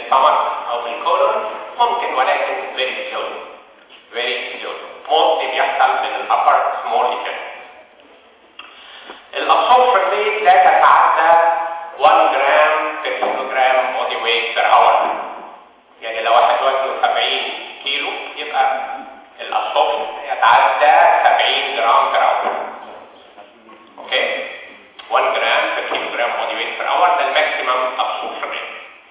السtomach او في الكولون ممكن ولكن very slowly very slowly mostly بيحصل من الابر small intestine الابسوربشن ريت لا تتعدى 1 جرام per kilogram body weight per hour يعني لو واحد وزنه 70 كيلو يبقى الابسوربشن يتعدى 70 جرام per hour اوكي 1 جرام per kilogram body weight per hour ده الماكسيمم absorption rate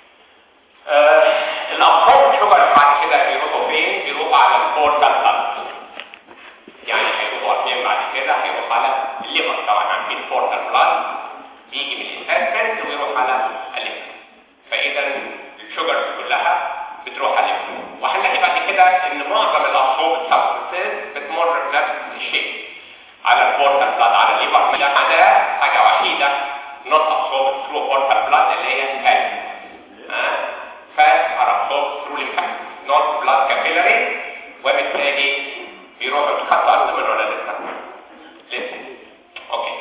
الابسورب شوجر بعد كده بيروحوا فين بيروحوا على البورتال بلاد يعني هيروحوا فين بعد كده هيروحوا على الليفر طبعا عارفين البورتال بلاد بيجي من الانتستين ويروح على الليفر فاذا الشوجرز كلها بتروح على الليفر وهنلاقي بعد كده ان معظم الابسورب سبستنسز بتمر بنفس الشيء على البورتال بلاد على الليفر ما عدا حاجه وحيده not absorbed through portal blood اللي هي fat fat are absorbed through lymphatic not blood capillary وبالتالي بيروحوا يتخطوا أكتر من ولا لسه؟ لسه اوكي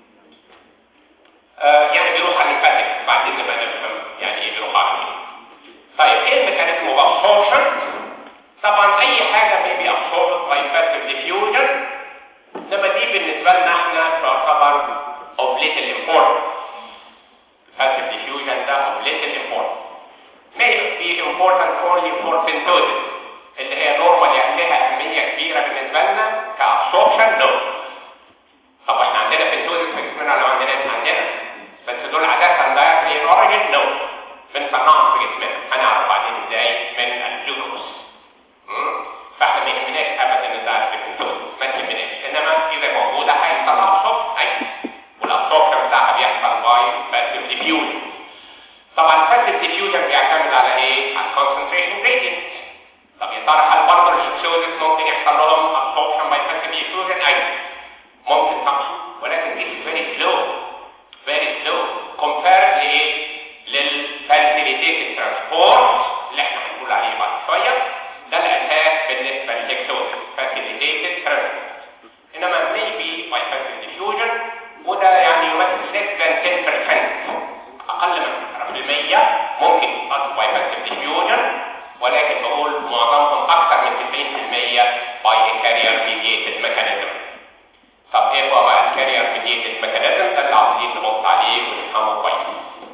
آه يعني بيروح على الليمفاتيك بعدين نبقى نفهم يعني ايه بيروح على طيب ايه الميكانيزم اوف absorption؟ طبعا اي حاجه may be absorbed by passive diffusion انما دي بالنسبه لنا احنا تعتبر of little importance passive diffusion ده of little importance may be important only for synthesis اللي هي نورمال يعني لها اهميه كبيره بالنسبه لنا كابسوربشن نو طب احنا عندنا synthesis في جسمنا ولا ما عندناش عندنا بس دول عاده دايركتلي ان اوريجن نو بنصنعهم في جسمنا هنعرف بعدين ازاي من الجلوكوز فاحنا ما يهمناش ابدا ان ده في synthesis ما تهمناش انما اذا موجوده هيحصل ابسوربشن ايوه والابسوربشن بتاعها بيحصل باي passive diffusion طبعا passive diffusion بيعتمد على ايه؟ على concentration gradient طب يا ترى هل برضه الشيكسوزس ممكن يحصل لهم absorption by passive diffusion؟ ايوه ممكن طبعا ولكن this is very slow very slow compared لايه؟ للفاسيليتيتد ترانسبورت اللي احنا هنقول عليه بعد شويه ده الاساس بالنسبه للشيكسوزس facilitated transport انما maybe by passive diffusion وده يعني يمثل less than 10% اقل من 10% ممكن يحصل by passive diffusion ولكن بقول معظمهم اكثر من 90% by a carrier mediated mechanism طب ايه هو بقى الكارير mediated mechanism ده اللي عاوزين نبص عليه ونفهمه كويس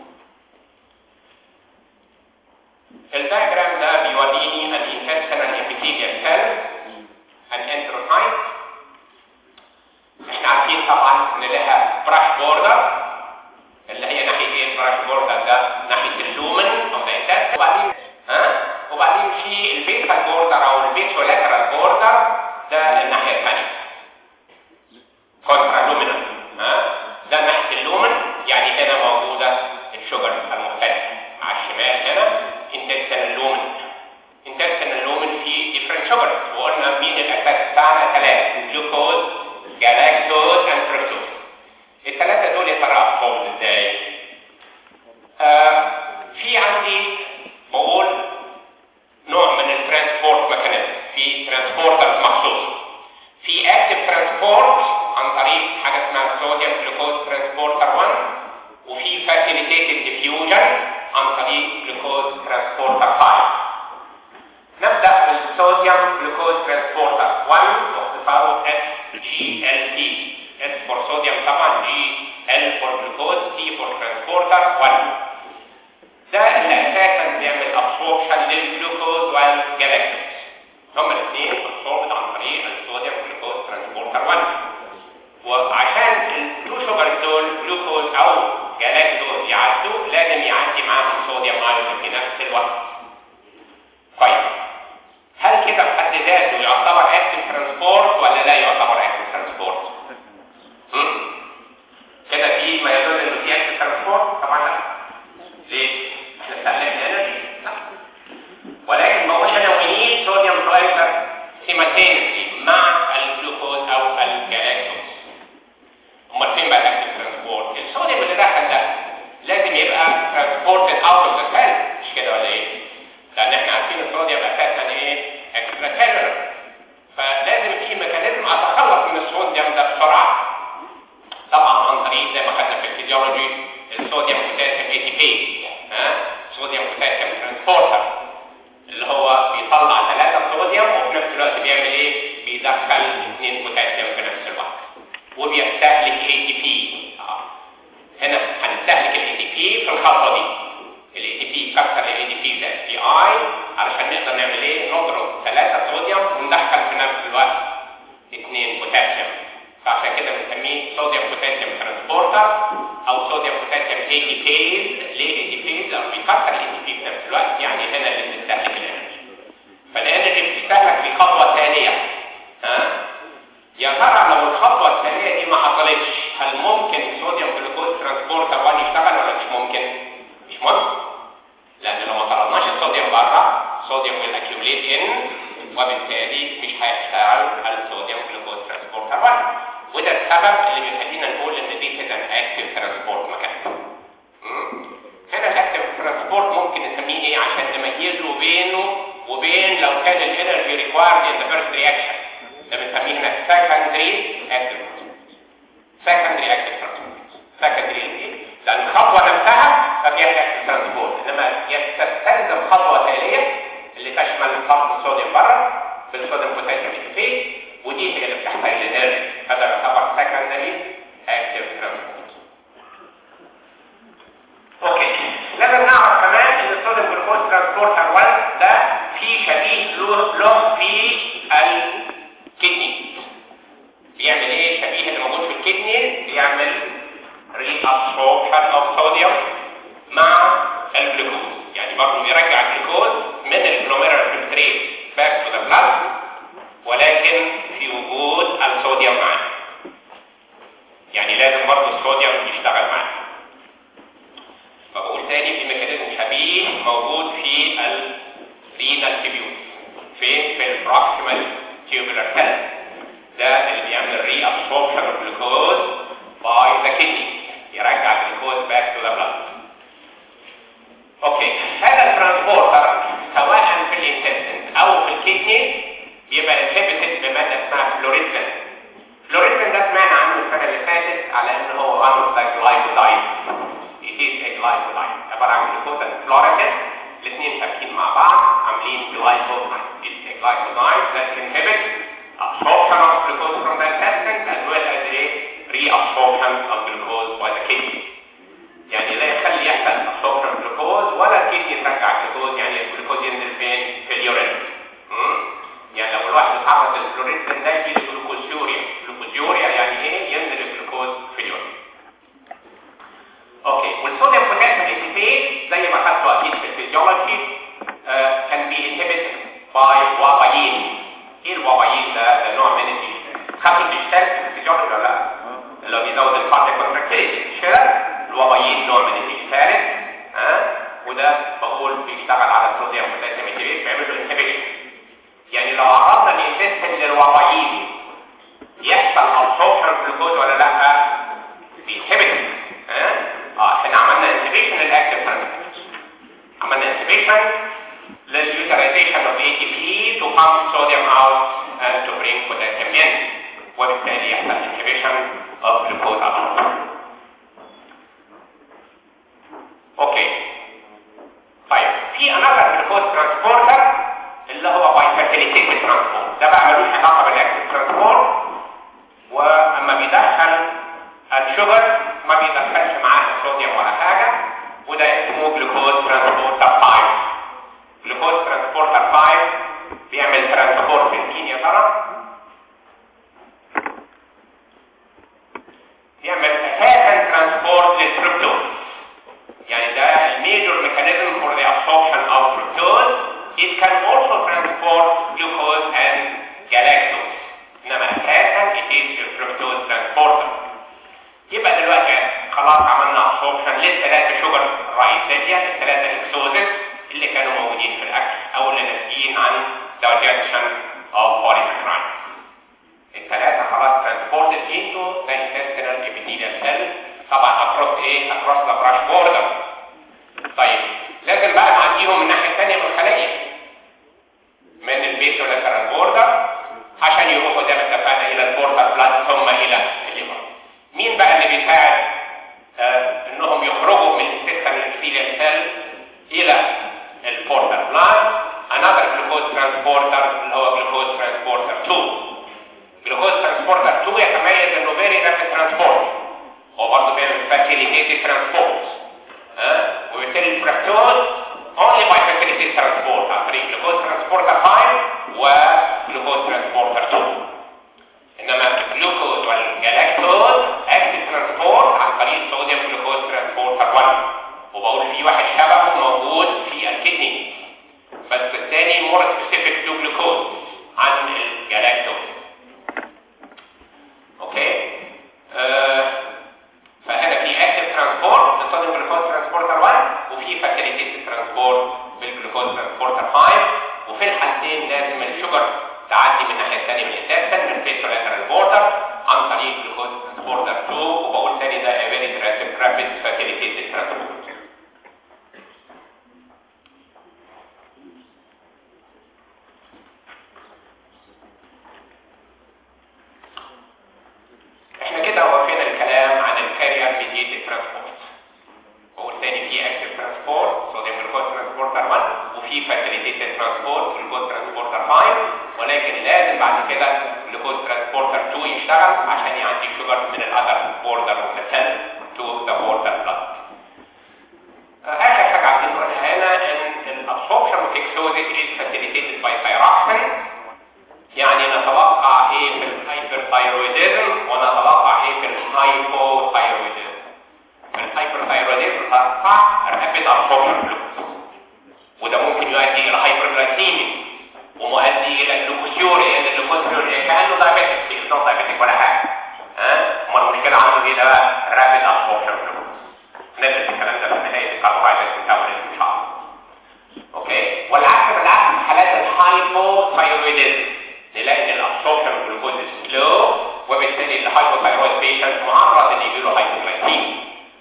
الدايجرام ده بيوريني الانتستينال epithelial cell الانتروسايت احنا عارفين طبعا ان لها براش بوردر اللي هي ناحيه ايه البراش بوردر ده ناحيه اللومن او الانتست وبعدين ها وبعدين في البيتال بوردر او البيتولاترال بوردر ده الناحيه الثانيه كونترا لومينال ها ده ناحيه اللومن يعني هنا موجوده الشجر المختلفه على الشمال هنا intestinal lumen intestinal lumen فيه different sugars وقلنا مين الاساس بتاعنا ثلاثه جلوكوز جلاكتوز اند فركتوز الثلاثه دول يا ترى افهم ازاي آه في عندي بقول نوع من الترانسبورت ميكانيزم في ترانسبورترز مخصوص في اكتف ترانسبورت عن طريق حاجه اسمها صوديوم جلوكوز ترانسبورتر 1 وفي فاسيليتيتد ديفيوجن عن طريق جلوكوز ترانسبورتر 5 نبدا بالصوديوم جلوكوز ترانسبورتر 1 واختصاره اس جي ال دي اس فور صوديوم طبعا جي ال فور جلوكوز تي فور ترانسبورتر 1 ده اللي اساسا بيعمل ابسوربشن للجلوكوز والجلاكتوز هما الاثنين ابسوربد عن طريق الصوديوم جلوكوز ترانسبورتر 1 وعشان التو شوجر دول جلوكوز او جلاكتوز يعدوا لازم يعدي معاهم صوديوم ايون في نفس الوقت طيب هل كده بحد ذاته يعتبر اكتف ترانسبورت ولا لا يعتبر اكتف ترانسبورت كده في ما يدل انه في اكتف ترانسبورت طبعا لا ليه احنا استهلكنا انرجي لا ولكن بقول انا وي صوديوم برايتر سيمالتينسلي مع الجلوكوز او الجلاكتوز امال فين بقى الاكتف ترانسبورت الصوديوم اللي دخل ده لازم يبقى ترانسبورتد اوت اوف ذا سيل مش كده ولا ايه اي علشان نقدر نعمل ايه نضرب ثلاثة صوديوم وندخل في نفس الوقت اثنين بوتاسيوم فعشان كده بنسميه صوديوم بوتاسيوم ترانسبورتر او صوديوم بوتاسيوم اي دي بيز ليه اي دي بيز لو بيكسر الاي دي بي في نفس الوقت يعني هنا اللي بنستهلك الانرجي فالانرجي بتستهلك في خطوه ثانيه ها يا ترى لو الخطوه الثانيه دي ما حصلتش هل ممكن صوديوم جلوكوز ترانسبورتر 1 يشتغل ولا مش ممكن؟ مش ممكن لان لو ما طردناش الصوديوم بره صوديوم will accumulate in وبالتالي مش هيشتغل الصوديوم جلوكوز ترانسبورتر 1 وده السبب اللي بيخلينا نقول ان دي كده اكتف ترانسبورت مكان هنا الاكتف ترانسبورت ممكن نسميه ايه عشان نميزه بينه وبين لو كان الانرجي ريكوايرد ان ذا فيرست رياكشن ده بنسميه هنا سكندري اكتف سكندري اكتف ترانسبورت سكندري ايه لان الخطوه نفسها ما فيهاش اكتف ترانسبورت انما تستلزم خطوه تاليه اللي تشمل طرد الصوديوم بره بالصوديوم بوتاسيوم انتفيز ودي هي اللي بتحتاج للانرجي هذا يعتبر سكندري اكتف ترانسبورت اوكي لازم نعرف كمان ان الصوديوم جلوكوز ترانسبورتر 1 ده في شبيه له له في الكدني بيعمل ايه شبيه اللي موجود في الكدني بيعمل ري ابسوربشن اوف صوديوم مع الجلوكوز يعني برضه بيرجع الجلوكوز من الجلوميرال فلتريت باك تو ذا بلاد ولكن في وجود الصوديوم معاه يعني لازم برضه الصوديوم يشتغل معاه فبقول تاني في ميكانيزم شبيه موجود في الرينال تيبيول فين في البروكسيمال تيوبولار سيل ده اللي بيعمل ري ابسوربشن اوف جلوكوز باي ذا كدني يرجع الجلوكوز باك تو ذا بلاد اوكي هذا الترانسبورتر سواء في الانتستين او في الكدني بيبقى انهبيتد بماده اسمها فلوريزن فلوريزن ده سمعنا عنه السنه اللي فاتت على ان هو one of the glycosides it is a glycoside عباره عن جلوكوز فلوريزن الاثنين شابكين مع بعض عاملين glycoside it's a glycoside that inhibits absorption of glucose from the intestine as well as a reabsorption of glucose by the kidney يعني لا يخلي يحصل absorption جلوكوز ولا الكدني ترجع جلوكوز يعني الجلوكوز ينزل فين في اليورين يعني لو الواحد اتعرض للفلوريسن ده يجي جلوكوزيوريا جلوكوزيوريا يعني ايه ينزل الجلوكوز في اليورين اوكي والصوديوم بوتاسيوم انتفيز زي ما خدتوا اكيد في الفيزيولوجي كان بي انهبت باي وابايين ايه الوابايين ده ده نوع من الديجيتال خدتوا الديجيتال في الفيزيولوجي ولا لا اللي هو بيزود الكاردياك كونتراكتيليتي مش كده الوابايين نوع من الديجيتال ها وده بقول بيشتغل على الصوديوم بوتاسيوم انتفيز بيعمل له انهبيشن يعني لو عرضنا الانتستين للوابايين يحصل ابسوربشن جلوكوز ولا لا بينهبت ها اه احنا عملنا انهبيشن للاكتيف ترانسبورت عملنا انهبيشن لليوتيلايزيشن اوف اي تي بي تو pump sodium out and to bring potassium in وبالتالي يحصل inhibition of glucose absorption اوكي طيب في another glucose transporter اللي هو باي فاسيليتيتد ترانسبورت ده بقى ملوش علاقه بالاكتيف ترانسبورت واما بيدخل الشوجر ما بيدخلش معاه صوديوم ولا حاجه وده اسمه جلوكوز ترانسبورتر 5 جلوكوز ترانسبورتر 5 بيعمل ترانسبورت في الكين يا ترى يعمل اساسا ترانسبورت للفركتوز يعني ده الميجور ميكانيزم فور ذا absorption of fructose it can also transport glucose and galactose انما اساسا it is a fructose transporter يبقى دلوقتي خلاص عملنا absorption للثلاثه شجر الرئيسيه الثلاثه اكسوزس اللي كانوا موجودين في الاكل او اللي ناتجين عن digestion of polysaccharide الثلاثه خلاص transported into the intestinal epithelial cell طبعا across ايه across the brush border طيب لازم بقى نعديهم من الناحيه الثانيه من الخلايا من البيت ولا بوردر عشان يروحوا زي ما اتفقنا الى البوردر بلاد ثم الى الليفر مين بقى اللي بيساعد آه انهم يخرجوا من السيستم الابثيليال سيل الى البوردر بلاد another glucose transporter اللي هو glucose transporter 2 glucose transporter 2 يتميز انه very rapid transport هو برضه بيعمل facilitated transport ها وبالتالي الفركتوز only by facilitated transport ترانسبورت بالجلوكوز ترانسبورتر 5 وفي الحالتين لازم الشجر تعدي من الناحيه الثانيه من الانتستين من البيترولاترال بوردر عن طريق جلوكوز ترانسبورتر 2 وبقول ثاني ده فيري رابيد فاسيليتيتد ترانسبورت احنا كده وقفنا الكلام عن الكارير ميديتد ترانسبورت بقول تاني في اكتف ترانسبورت صوديوم جلوكوز ترانسبورتر 1 وفي فاسيليتيتد ترانسبورت جلوكوز ترانسبورتر 5 ولكن لازم بعد كده جلوكوز ترانسبورتر 2 يشتغل عشان يعدي شوجر من الاذر بوردر اوف ذا سيل تو ذا بوردر بلاد اخر حاجه عايزين نقولها هنا ان الابسوربشن اوف اكسوزيت از فاسيليتيتد باي ثايروكسين يعني نتوقع ايه في الهايبرثايرويدزم ونتوقع ايه في الهايبوثايرويدزم في الهايبرثايرويدزم ارفع رابيد ابسوربشن وده ممكن يؤدي الى هايبرجلايسيميا ومؤدي الى جلوكوسيوريا لان الجلوكوسيوريا كانه دايابيتك مش نوع دايابيتك ولا حاجه ها امال المشكله عنده ايه ده بقى رابيد ابسوربشن ندرس الكلام ده في نهايه الكربوهيدرات ميتابوليزم ان شاء الله اوكي والعكس بالعكس في حالات الهايبوثايرويدزم نلاقي ان الابسوربشن جلوكوز سلو وبالتالي الهايبوثايرويد بيشنت معرض ان يجي له هايبوغلايسيميا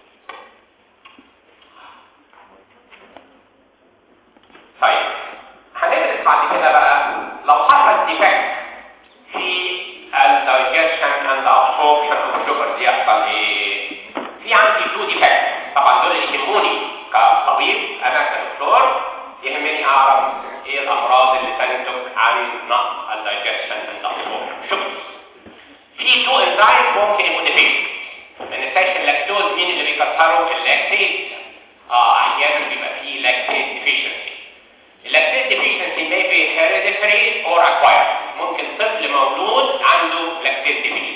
طيب هندرس بعد كده بقى لو حصل ديفكت في الدايجيشن اند ابسوربشن اوف شوجر دي يحصل ايه؟ في عندي تو ديفكت طبعا دول اللي يهموني كطبيب انا كدكتور يهمني اعرف ايه الامراض اللي تنتج عن نقص الدايجيشن اند ابسوربشن شوجر في تو انزايم ممكن يبقوا ديفكت ما ننساش اللاكتوز مين اللي بيكسروا اللاكتيز اه احيانا بيبقى فيه لاكتيز ديفيشنسي اللاكتيز ديفيشنسي may be hereditary or acquired ممكن طفل مولود عنده لاكتيز ديفيشنسي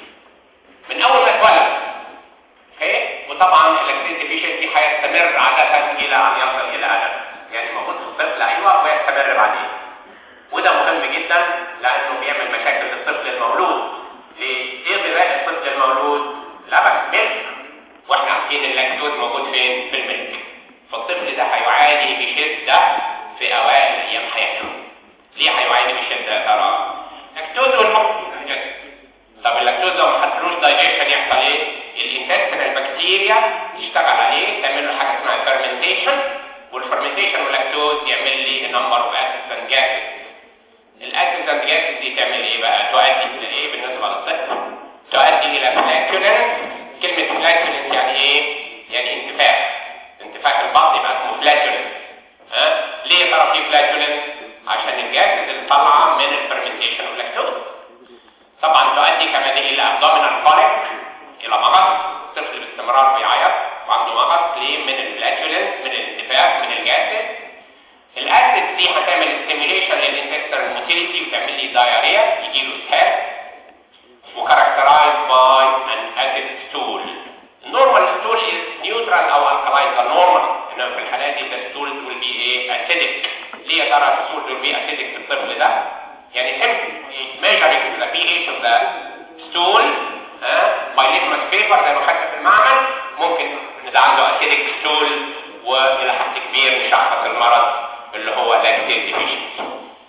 من اول ما اتولد اوكي وطبعا اللاكتيز ديفيشنسي هيستمر عاده الى ان يصل الى ادب يعني موجود في الطفل ايوه ويستمر بعدين وده مهم جدا لانه بيعمل مشاكل للطفل المولود ليه؟ ايه غذاء الطفل المولود؟ لبن ملك واحنا عارفين اللاكتوز موجود فين؟ في الملك فالطفل ده هيعاني بشده في اوائل ايام حياته ليه هيعاني بشده يا ترى؟ لاكتوز والحب طب اللاكتوز لو ما حصلوش دايجيشن يحصل ايه؟ الانتستين البكتيريا تشتغل عليه تعمل له حاجه اسمها فيرمنتيشن والفرمنتيشن واللاكتوز يعمل لي نمبر اوف اسيدز اند جاسز الاسيدز اند جاسز دي تعمل ايه بقى؟ تؤدي الى ايه بالنسبه للطفل؟ تؤدي الى فلاكولنس كلمه فلاكولنس يعني ايه؟ يعني انتفاخ انتفاخ البطن يبقى اسمه فلاكولنس ها؟ ليه يا ترى في فلاكولنس؟ عشان الجاسز اللي طالعه من الفرمنتيشن واللاكتوز طبعا تؤدي كمان الى ابدومينال كوليك الى مغص الطفل باستمرار بيعيط وعنده مغص ليه من الفلاكولنس من الانتفاخ من الجاسد الاسيد دي هتعمل ستيميوليشن للانتستر موتيليتي وتعمل لي دايريا يجي له اسهال وكاركترايزد باي ان اسيد ستول النورمال ستول از نيوترال او الكلاين ده نورمال انما في الحالات دي الستول will be ايه اسيدك ليه يا ترى الستول will be اسيدك في الطفل ده يعني simply measuring the pH of the stool ها by litmus paper زي ما خدنا في المعمل ممكن ده عنده اسيدك ستول والى حد كبير نشخص المرض اللي هو لاكتيز ديفيشنسي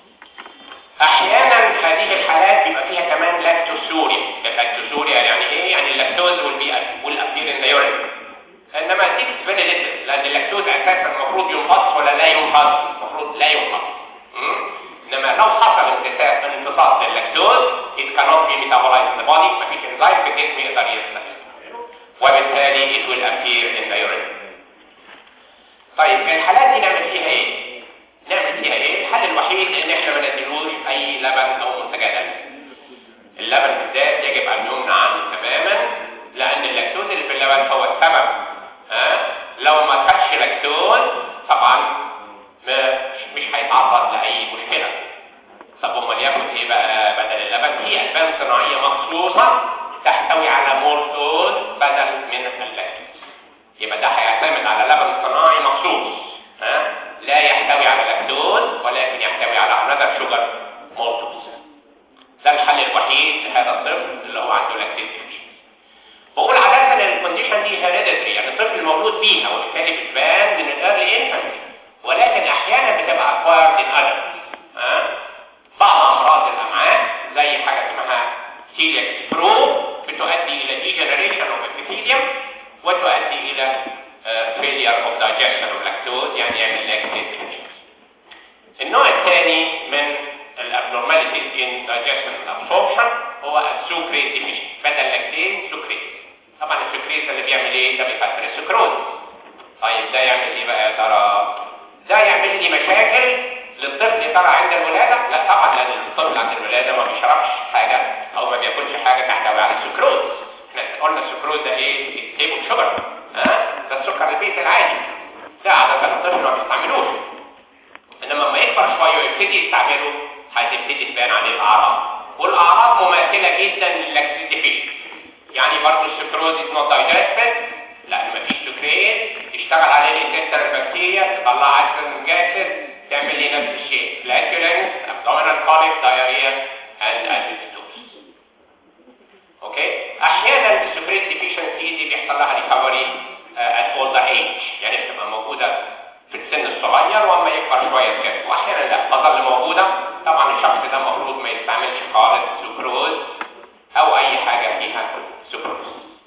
احيانا هذه الحالات بيبقى فيها كمان لاكتوسوريا اللاكتوسوريا يعني ايه يعني اللاكتوز والابير ان يورين انما دي فيري ليتل لان اللاكتوز اساسا المفروض ينقص ولا لا ينقص المفروض لا ينقص انما لو حصل انتصاص انتصاص لللاكتوز it cannot be metabolized in the body مفيش انزيم في الجسم يقدر يستخدمه وبالتالي it will appear in the urine طيب في الحالات دي نعمل فيها ايه؟ نعمل فيها ايه؟ الحل الوحيد ان احنا ما نديلوش اي لبن او منتجات اللبن بالذات يجب ان يمنع عنه تماما لان اللاكتوز اللي في اللبن هو السبب ها؟ أه؟ لو ما خدش لاكتوز طبعا مش هيتعرض لاي مشكله طب امال ياخد ايه بقى بدل اللبن؟ في البان صناعيه مخصوصه تحتوي على مورتوز بدل من اللاكتوز يبقى ده هيعتمد على لبن صناعي مخصوص ها لا يحتوي على لاكتوز ولكن يحتوي على another sugar maltose ده الحل الوحيد لهذا الطفل اللي هو عنده لاكتيز بقول عادة الكونديشن دي هيريديتري يعني الطفل مولود بيها وبالتالي بتبان من الايرلي انفانسي بيعمل لاكتيت النوع الثاني من الابنورماليتيز ان digestion absorption هو السكريت ديفيشن بدل لاكتين سكريت طبعا السكريت اللي بيعمل ايه ده بيكسر السكروز طيب ده يعمل ايه بقى يا ترى ده يعمل لي مشاكل للطفل يا ترى عند الولاده لا طبعا لان الطفل عند الولاده ما بيشربش حاجه او ما بياكلش حاجه تحتوي على السكروز احنا قلنا السكروز ده ايه تيبل شوجر ها ده السكر البيت العادي ده عاده الطفل ما بيستعملوش انما لما يكبر شويه ويبتدي يستعمله هتبتدي تبان عليه الاعراض والاعراض مماثله جدا للاكسيديفيشن يعني برضه السكروز از نوت دايجستد لان مفيش سكريت يشتغل عليه الانتستر البكتيريا تطلع اكسجين جاسد تعمل لي نفس الشيء flatulence abdominal colic diarrhea and agitation اوكي احيانا السكريت ديفيشنسي دي بيحصل لها ريكفري at older age يعني بتبقى موجوده في السن الصغير واما يكبر شويه كده واحيانا لا تظل موجوده طبعا الشخص ده المفروض ما يستعملش خالص سكروز او اي حاجه فيها سكروز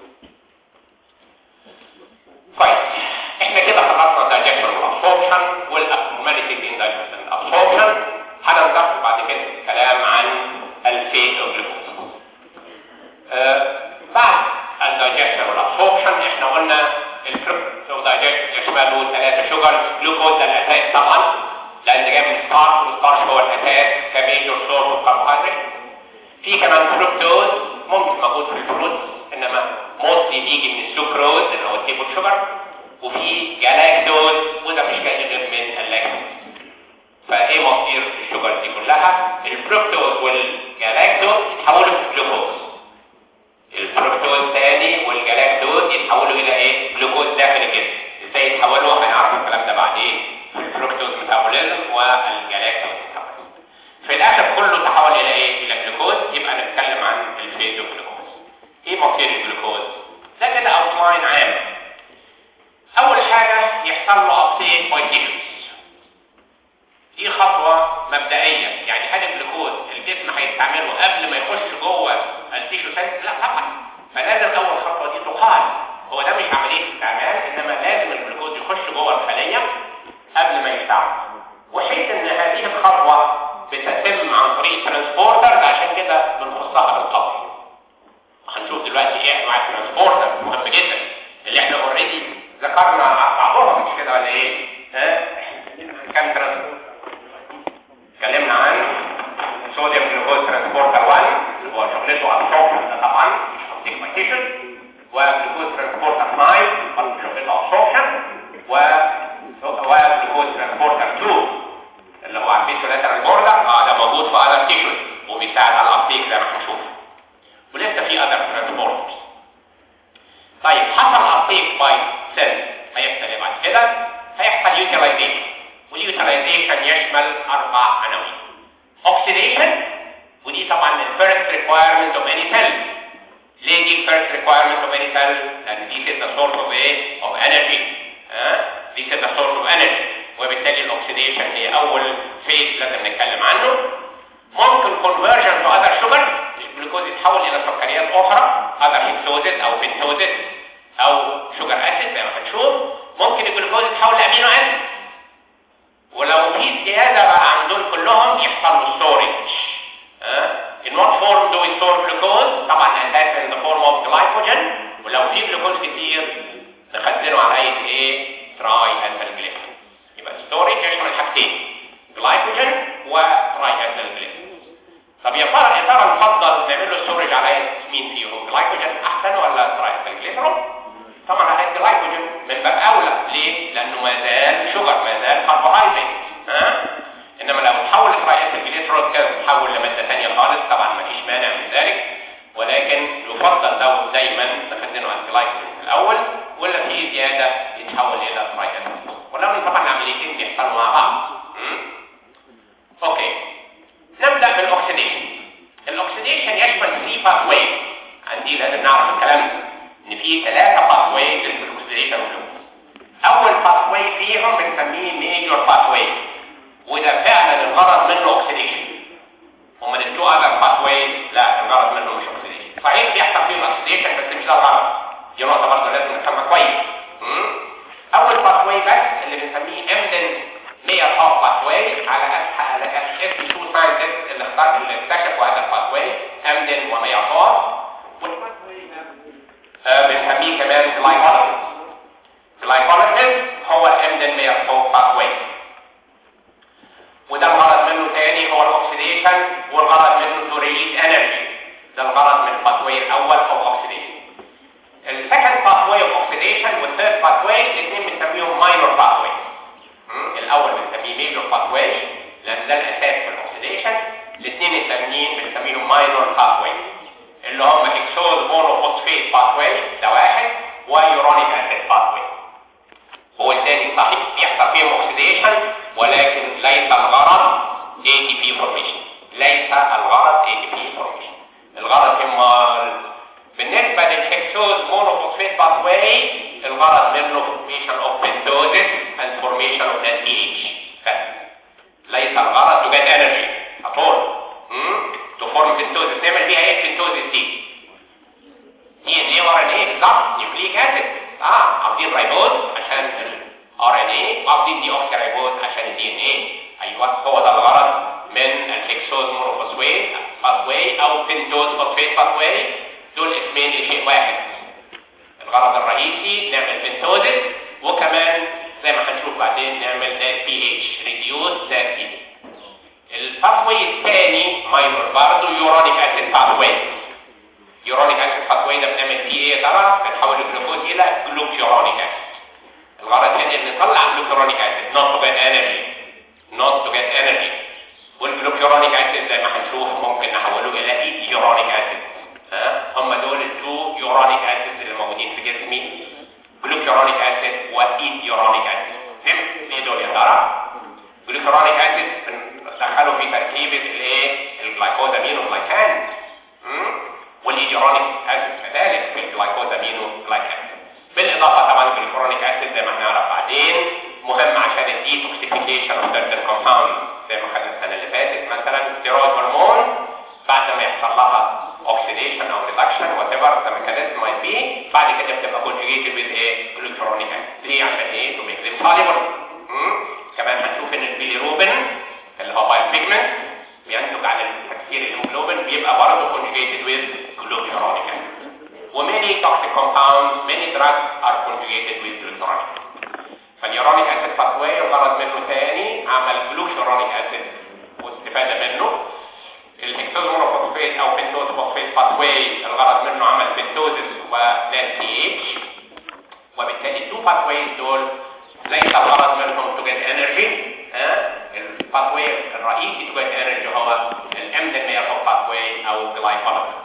طيب احنا كده خلصنا digestion والابسوربشن والابنورماليتي ان digestion absorption هننتقل بعد كده كلام عن الفيت اوف جلوكوز آه بعد الدايجكشن والابسوربشن احنا قلنا الفريكت اوف دايجكشن يشمله ثلاثه شجر جلوكوز ده الاساس طبعا لان ده جاي من الستارش والستارش هو الاساس كميجور سورس اوف كربوهيدرات في كمان فركتوز ممكن موجود في الفروت انما موستلي بيجي من السكروز اللي هو التيبل شوجر وفي جلاكتوز وده مش جاي غير من اللاكتوز فايه مصير الشجر دي كلها الفركتوز والجلاكتوز يتحولوا لجلوكوز الفركتوز تاني والجلاكتوز يتحولوا الى ايه جلوكوز داخل الجسم ازاي يتحولوا هنعرف الكلام ده بعدين في الفركتوز ميتابوليزم والجلاكتوز ميتابوليزم في الاخر كله تحول الى ايه الى جلوكوز يبقى نتكلم عن الفيزو جلوكوز ايه مصير الجلوكوز ده كده اوتلاين عام اول حاجه يحصل له ابتيك باي تيشوز دي خطوه مبدئيه يعني هل الجلوكوز الجسم هيستعمله قبل ما يخش جوه التيشو سيل لا طبعا فلازم اول خطوه دي تقال هو ده مش عمليه استعمال انما لازم الجلوكوز يخش جوه الخليه قبل ما يستعمل وحيث ان هذه الخطوه بتتم عن طريق ترانسبورتر عشان كده بنخصها بالقبر هنشوف دلوقتي ايه انواع الترانسبورتر مهم جدا اللي احنا اوريدي ذكرنا بعضهم مش كده ولا ايه ها كام ترانسبورتر اتكلمنا عن صوديوم جلوكوز ترانسبورتر 1 هو شغلته ابسوربشن ده طبعا ديكماتيشن وجلوكوز ترانسبورتر 5 برضه شغلته ابسوربشن و وجلوكوز ترانسبورتر 2 اللي هو عارفين ثلاثة البوردة اه ده موجود في اذر تيشوز وبيساعد على الابتيك زي ما هنشوف ولسه في اذر ترانسبورترز طيب حصل ابتيك باي سيل هيحصل ايه بعد كده هيحصل يوتيلايزيشن واليوتيلايزيشن يشمل اربع عناوين اوكسيديشن ودي طبعا الفيرست ريكوايرمنت اوف اني سيل ليه دي الفيرست ريكوايرمنت اوف اني سيل لان دي is the source of ايه of energy ها دي is the source of energy وبالتالي الاكسيديشن هي اول فيز لازم نتكلم عنه ممكن conversion to other sugar الجلوكوز يتحول الى سكريات اخرى other hexoses او بنتوزس او شوجر اسيد زي ما هنشوف ممكن الجلوكوز يتحول لامينو اسيد ولو في زياده بقى عن دول كلهم يحصل له ستورج in what form do we store glucose طبعا اساسا in the form of glycogen ولو في جلوكوز كتير نخزنه على هيئه ايه تراي اسيل جليكول يبقى ستورج يشمل حاجتين جلايكوجين وتراي اسيل جليكول طب يا ترى يا ترى نفضل نعمل له ستورج على هيئه مين فيهم جلايكوجين احسن ولا تراي اسيل جليكول طبعا على هيئه جلايكوجين من باب اولى ليه لانه ما زال شوجر ما زال كربوهيدرات ها انما لو تحول تراي اسيل جليكول كده تحول لماده ثانيه خالص طبعا ما فيش مانع من ذلك ولكن يفضل ده دايما نخزنه على الجلايكوجين في الاول ولا في زياده يتحول الى تراي اسيل ولو طبعا العمليتين بيحصلوا مع بعض م? اوكي نبدا بالاكسيديشن الاكسيديشن يشمل 3 باث واي عندي لازم نعرف الكلام ده ان في ثلاثه باث واي للاكسيديشن اول باث واي فيهم بنسميه ميجور اللي اكتشفوا هذا الباثواي امدن ومياطار آه، بنسميه كمان جلايكوليسيس جلايكوليسيس هو الامدن مياطار باثواي وده الغرض منه تاني هو الاكسيديشن والغرض منه تو ريليز انرجي ده الغرض من الباثواي الاول هو الاكسيديشن السكند باثواي اوف اوكسيديشن والثيرد باثواي الاثنين بنسميهم ماينور باثواي الاول بنسميه ميجور باثواي لان ده الاساس في الاكسيديشن الاثنين الثانيين بنسميهم ماينور باثواي اللي هم اكسوز مونوفوسفيت باثواي ده واحد ويورونيك اسيد باثواي هو الثاني صحيح بيحصل فيهم اوكسيديشن ولكن ليس الغرض ATP فورميشن ليس الغرض ATP فورميشن الغرض اما بالنسبة للهكسوز مونوفوسفيت باثواي الغرض منه formation of pentosis and formation of NADH بس ليس الغرض to get energy at all hmm? to form pentosis نعمل بيها ايه pentosis دي دي ان ايه ار ان ايه بالظبط نيوكليك اسيد اه عاوزين رايبوز عشان الار ان ايه وعاوزين دي اوكسي رايبوز عشان الدي ان ايه ايوه هو ده الغرض من الهكسوز مونوفوسفيت باثواي او بنتوز فوسفيت باثواي دول اسمين لشيء واحد الغرض الرئيسي نعمل بنتوزس وكمان زي ما هنشوف بعدين نعمل نات بي اتش ريديوس نات بي الباثواي الثاني ماينور برضه يورونيك اسيد باثواي يورونيك اسيد باثواي ده بنعمل فيه ايه يا ترى؟ بنحول الجلوكوز الى جلوكيورونيك اسيد الغرض الثاني ان نطلع جلوكيورونيك اسيد not to get energy not to get energy والجلوكيورونيك اسيد زي ما هنشوف ممكن نحوله الى ايثيورونيك اسيد ها هم دول التو يورونيك اسيد اللي موجودين في جسمي جلوكيورونيك اسيد وايثيورونيك اسيد نعم ايه دول يا ترى جلوكيورونيك اسيد بندخله في تركيبه الايه الجلايكوزامين والجلايكان والايثيورونيك اسيد كذلك في الجلايكوزامين والجلايكان بالاضافه طبعا الجلوكيورونيك اسيد زي ما هنعرف بعدين مهم عشان الديتوكسيفيكيشن اوف سيرتن كومباوند زي ما خدنا السنه اللي فاتت مثلا ستيرويد هرمون بعد ما يحصل لها اوكسيديشن او ريدكشن وات ايفر ذا ميكانيزم مايت بي بعد كده بتبقى كونجيجيتد ويز ايه جلوكرونيك ليه عشان ايه تو ميك ذيم سوليبل كمان هنشوف ان البيليروبين اللي هو بايو بيجمنت بينتج عن تكسير الهيموجلوبين بيبقى برضه كونجيجيتد ويز جلوكرونيك وماني توكسيك كومباوندز ماني دراجز ار كونجيجيتد ويز جلوكرونيك فاليورونيك اسيد باثواي الغرض منه ثاني عمل جلوكرونيك اسيد واستفاده منه الهكسوز مونوفوسفيت او بنتوز فوسفيت باثواي الغرض منه عمل بنتوزس ونات بي اتش وبالتالي التو باثوايز دول ليس الغرض منهم تو جيت انرجي ها الباثواي الرئيسي تو جيت انرجي هو الامدن ميرفو باثواي او جلايكوليسيس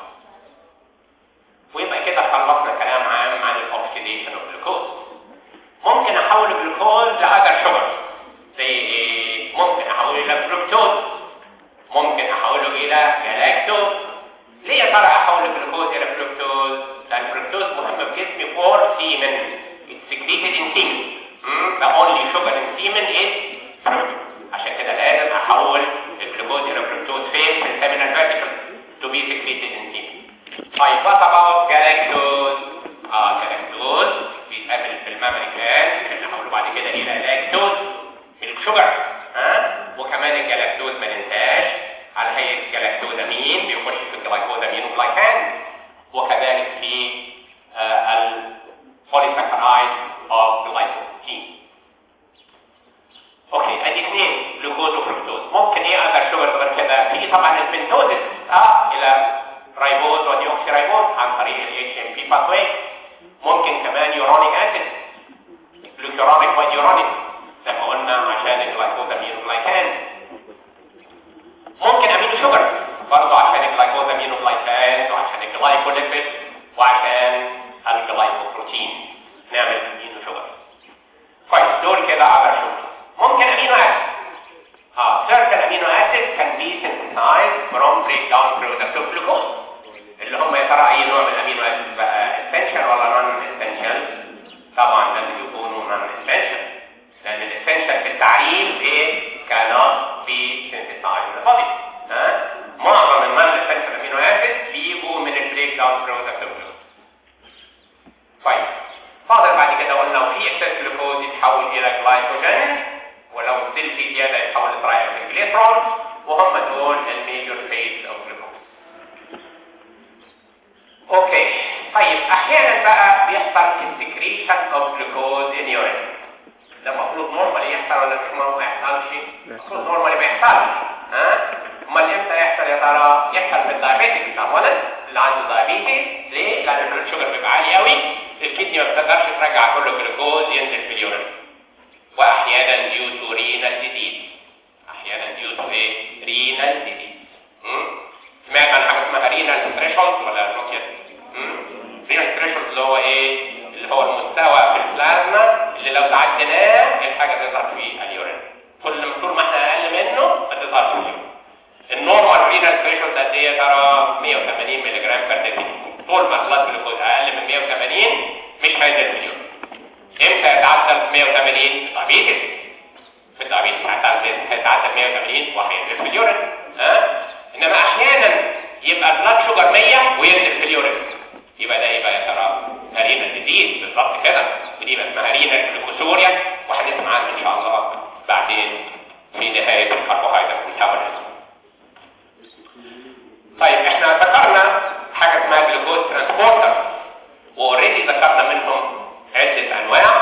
ويبقى كده خلصنا كلام عام عن الاوكسيديشن اوف جلوكوز ممكن احول الجلوكوز لاذر شوجر زي ايه ممكن احوله الى فروكتوز ممكن احوله الى جلاكتوز ليه يا ترى احول الجلوكوز الى فروكتوز لان الفروكتوز مهم في جسمي فور سيمن it's secreted in semen hmm? the only sugar in semen is fruit عشان كده لازم احول الجلوكوز الى فروكتوز فين في السيمينال فيرتيكل to be secreted in semen طيب what about galactose اه galactose بيتقابل في المامري جلاند اللي نحوله بعد كده الى لاكتوز ميلك شوجر ها وكمان الجلاكتوز ما ننساش على هيئه جلاكتوزامين بيخش في الجلايكوزامين وجلايكان وكذلك في آه البوليساكرايد اوف جلايكوجين اوكي ادي اثنين جلوكوز وفركتوز ممكن ايه اذر شوجر غير كده في طبعا البنتوزس اه الى رايبوز وديوكسي رايبوز عن طريق الاتش ام بي باثوي ممكن كمان يورونيك اسيد جلوكورونيك وديورونيك زي ما قلنا عشان الجلايكوزامين والجلايكان ممكن امينو شوجر برضه عشان الجلايكوزامين والجلايكان وعشان الجلايكوليبيد وعشان الجلايكوبروتين نعمل امينو شوجر كويس دول كده على شوجر ممكن امينو اسيد اه certain amino acids can be synthesized from breakdown products of glucose اللي هم يا ترى اي نوع من الامينو اسيد بقى essential ولا non essential طبعا لازم يكونوا non essential لان الاسنشال في التعريف ايه cannot be synthesized in the body ها معظم النون essential amino acids بيجوا من البريك داون products of glucose طيب فاضل بعد كده قلنا وفي اكسس جلوكوز يتحول الى جلايكوجين ولو نزل في زياده يتحول لترايل جليسرول وهم دول الميجور فيز اوف جلوكوز اوكي طيب احيانا بقى بيحصل انتجريشن اوف جلوكوز ان يورين ده المفروض نورمالي يحصل ولا مش ما يحصلش المفروض نورمالي ما يحصلش ها امال امتى يحصل يا ترى يحصل في الدايابيتكس اولا اللي عنده دايابيتس ليه لان البلد شوجر بيبقى عالي قوي الكدني ما بتقدرش ترجع كل الجلوكوز ينزل في اليورين واحيانا ديو تو رينال ديزيز احيانا ديو تو ايه رينال ديزيز سمعت عن حاجه اسمها رينال ثريشولد ولا نوت يت رينال ثريشولد اللي هو ايه اللي هو المستوى في البلازما اللي لو تعديناه الحاجه تظهر في اليورين كل ما طول ما احنا اقل منه ما تظهرش في اليورين النورمال رينال ثريشولد قد ايه ترى 180 ملغ بير ديسيلتر طول ما خلاص جلوكوز اقل من 180 مش هينزل في اليورين امتى يتعدى 180 في الدايابيتس في الدايابيتس هيتعدى 180 وهينزل في اليورين ها انما احيانا يبقى البلاد شوجر 100 وينزل في اليورين يبقى ده يبقى يا ترى رينا ديزيز بالظبط كده ودي بقى اسمها رينا جلوكوسوريا وهنسمع عنها ان شاء الله بعدين في نهايه الكربوهيدرات ميتابوليزم طيب احنا ذكرنا حاجه اسمها جلوكوز ترانسبورتر واوريدي ذكرنا منهم عده انواع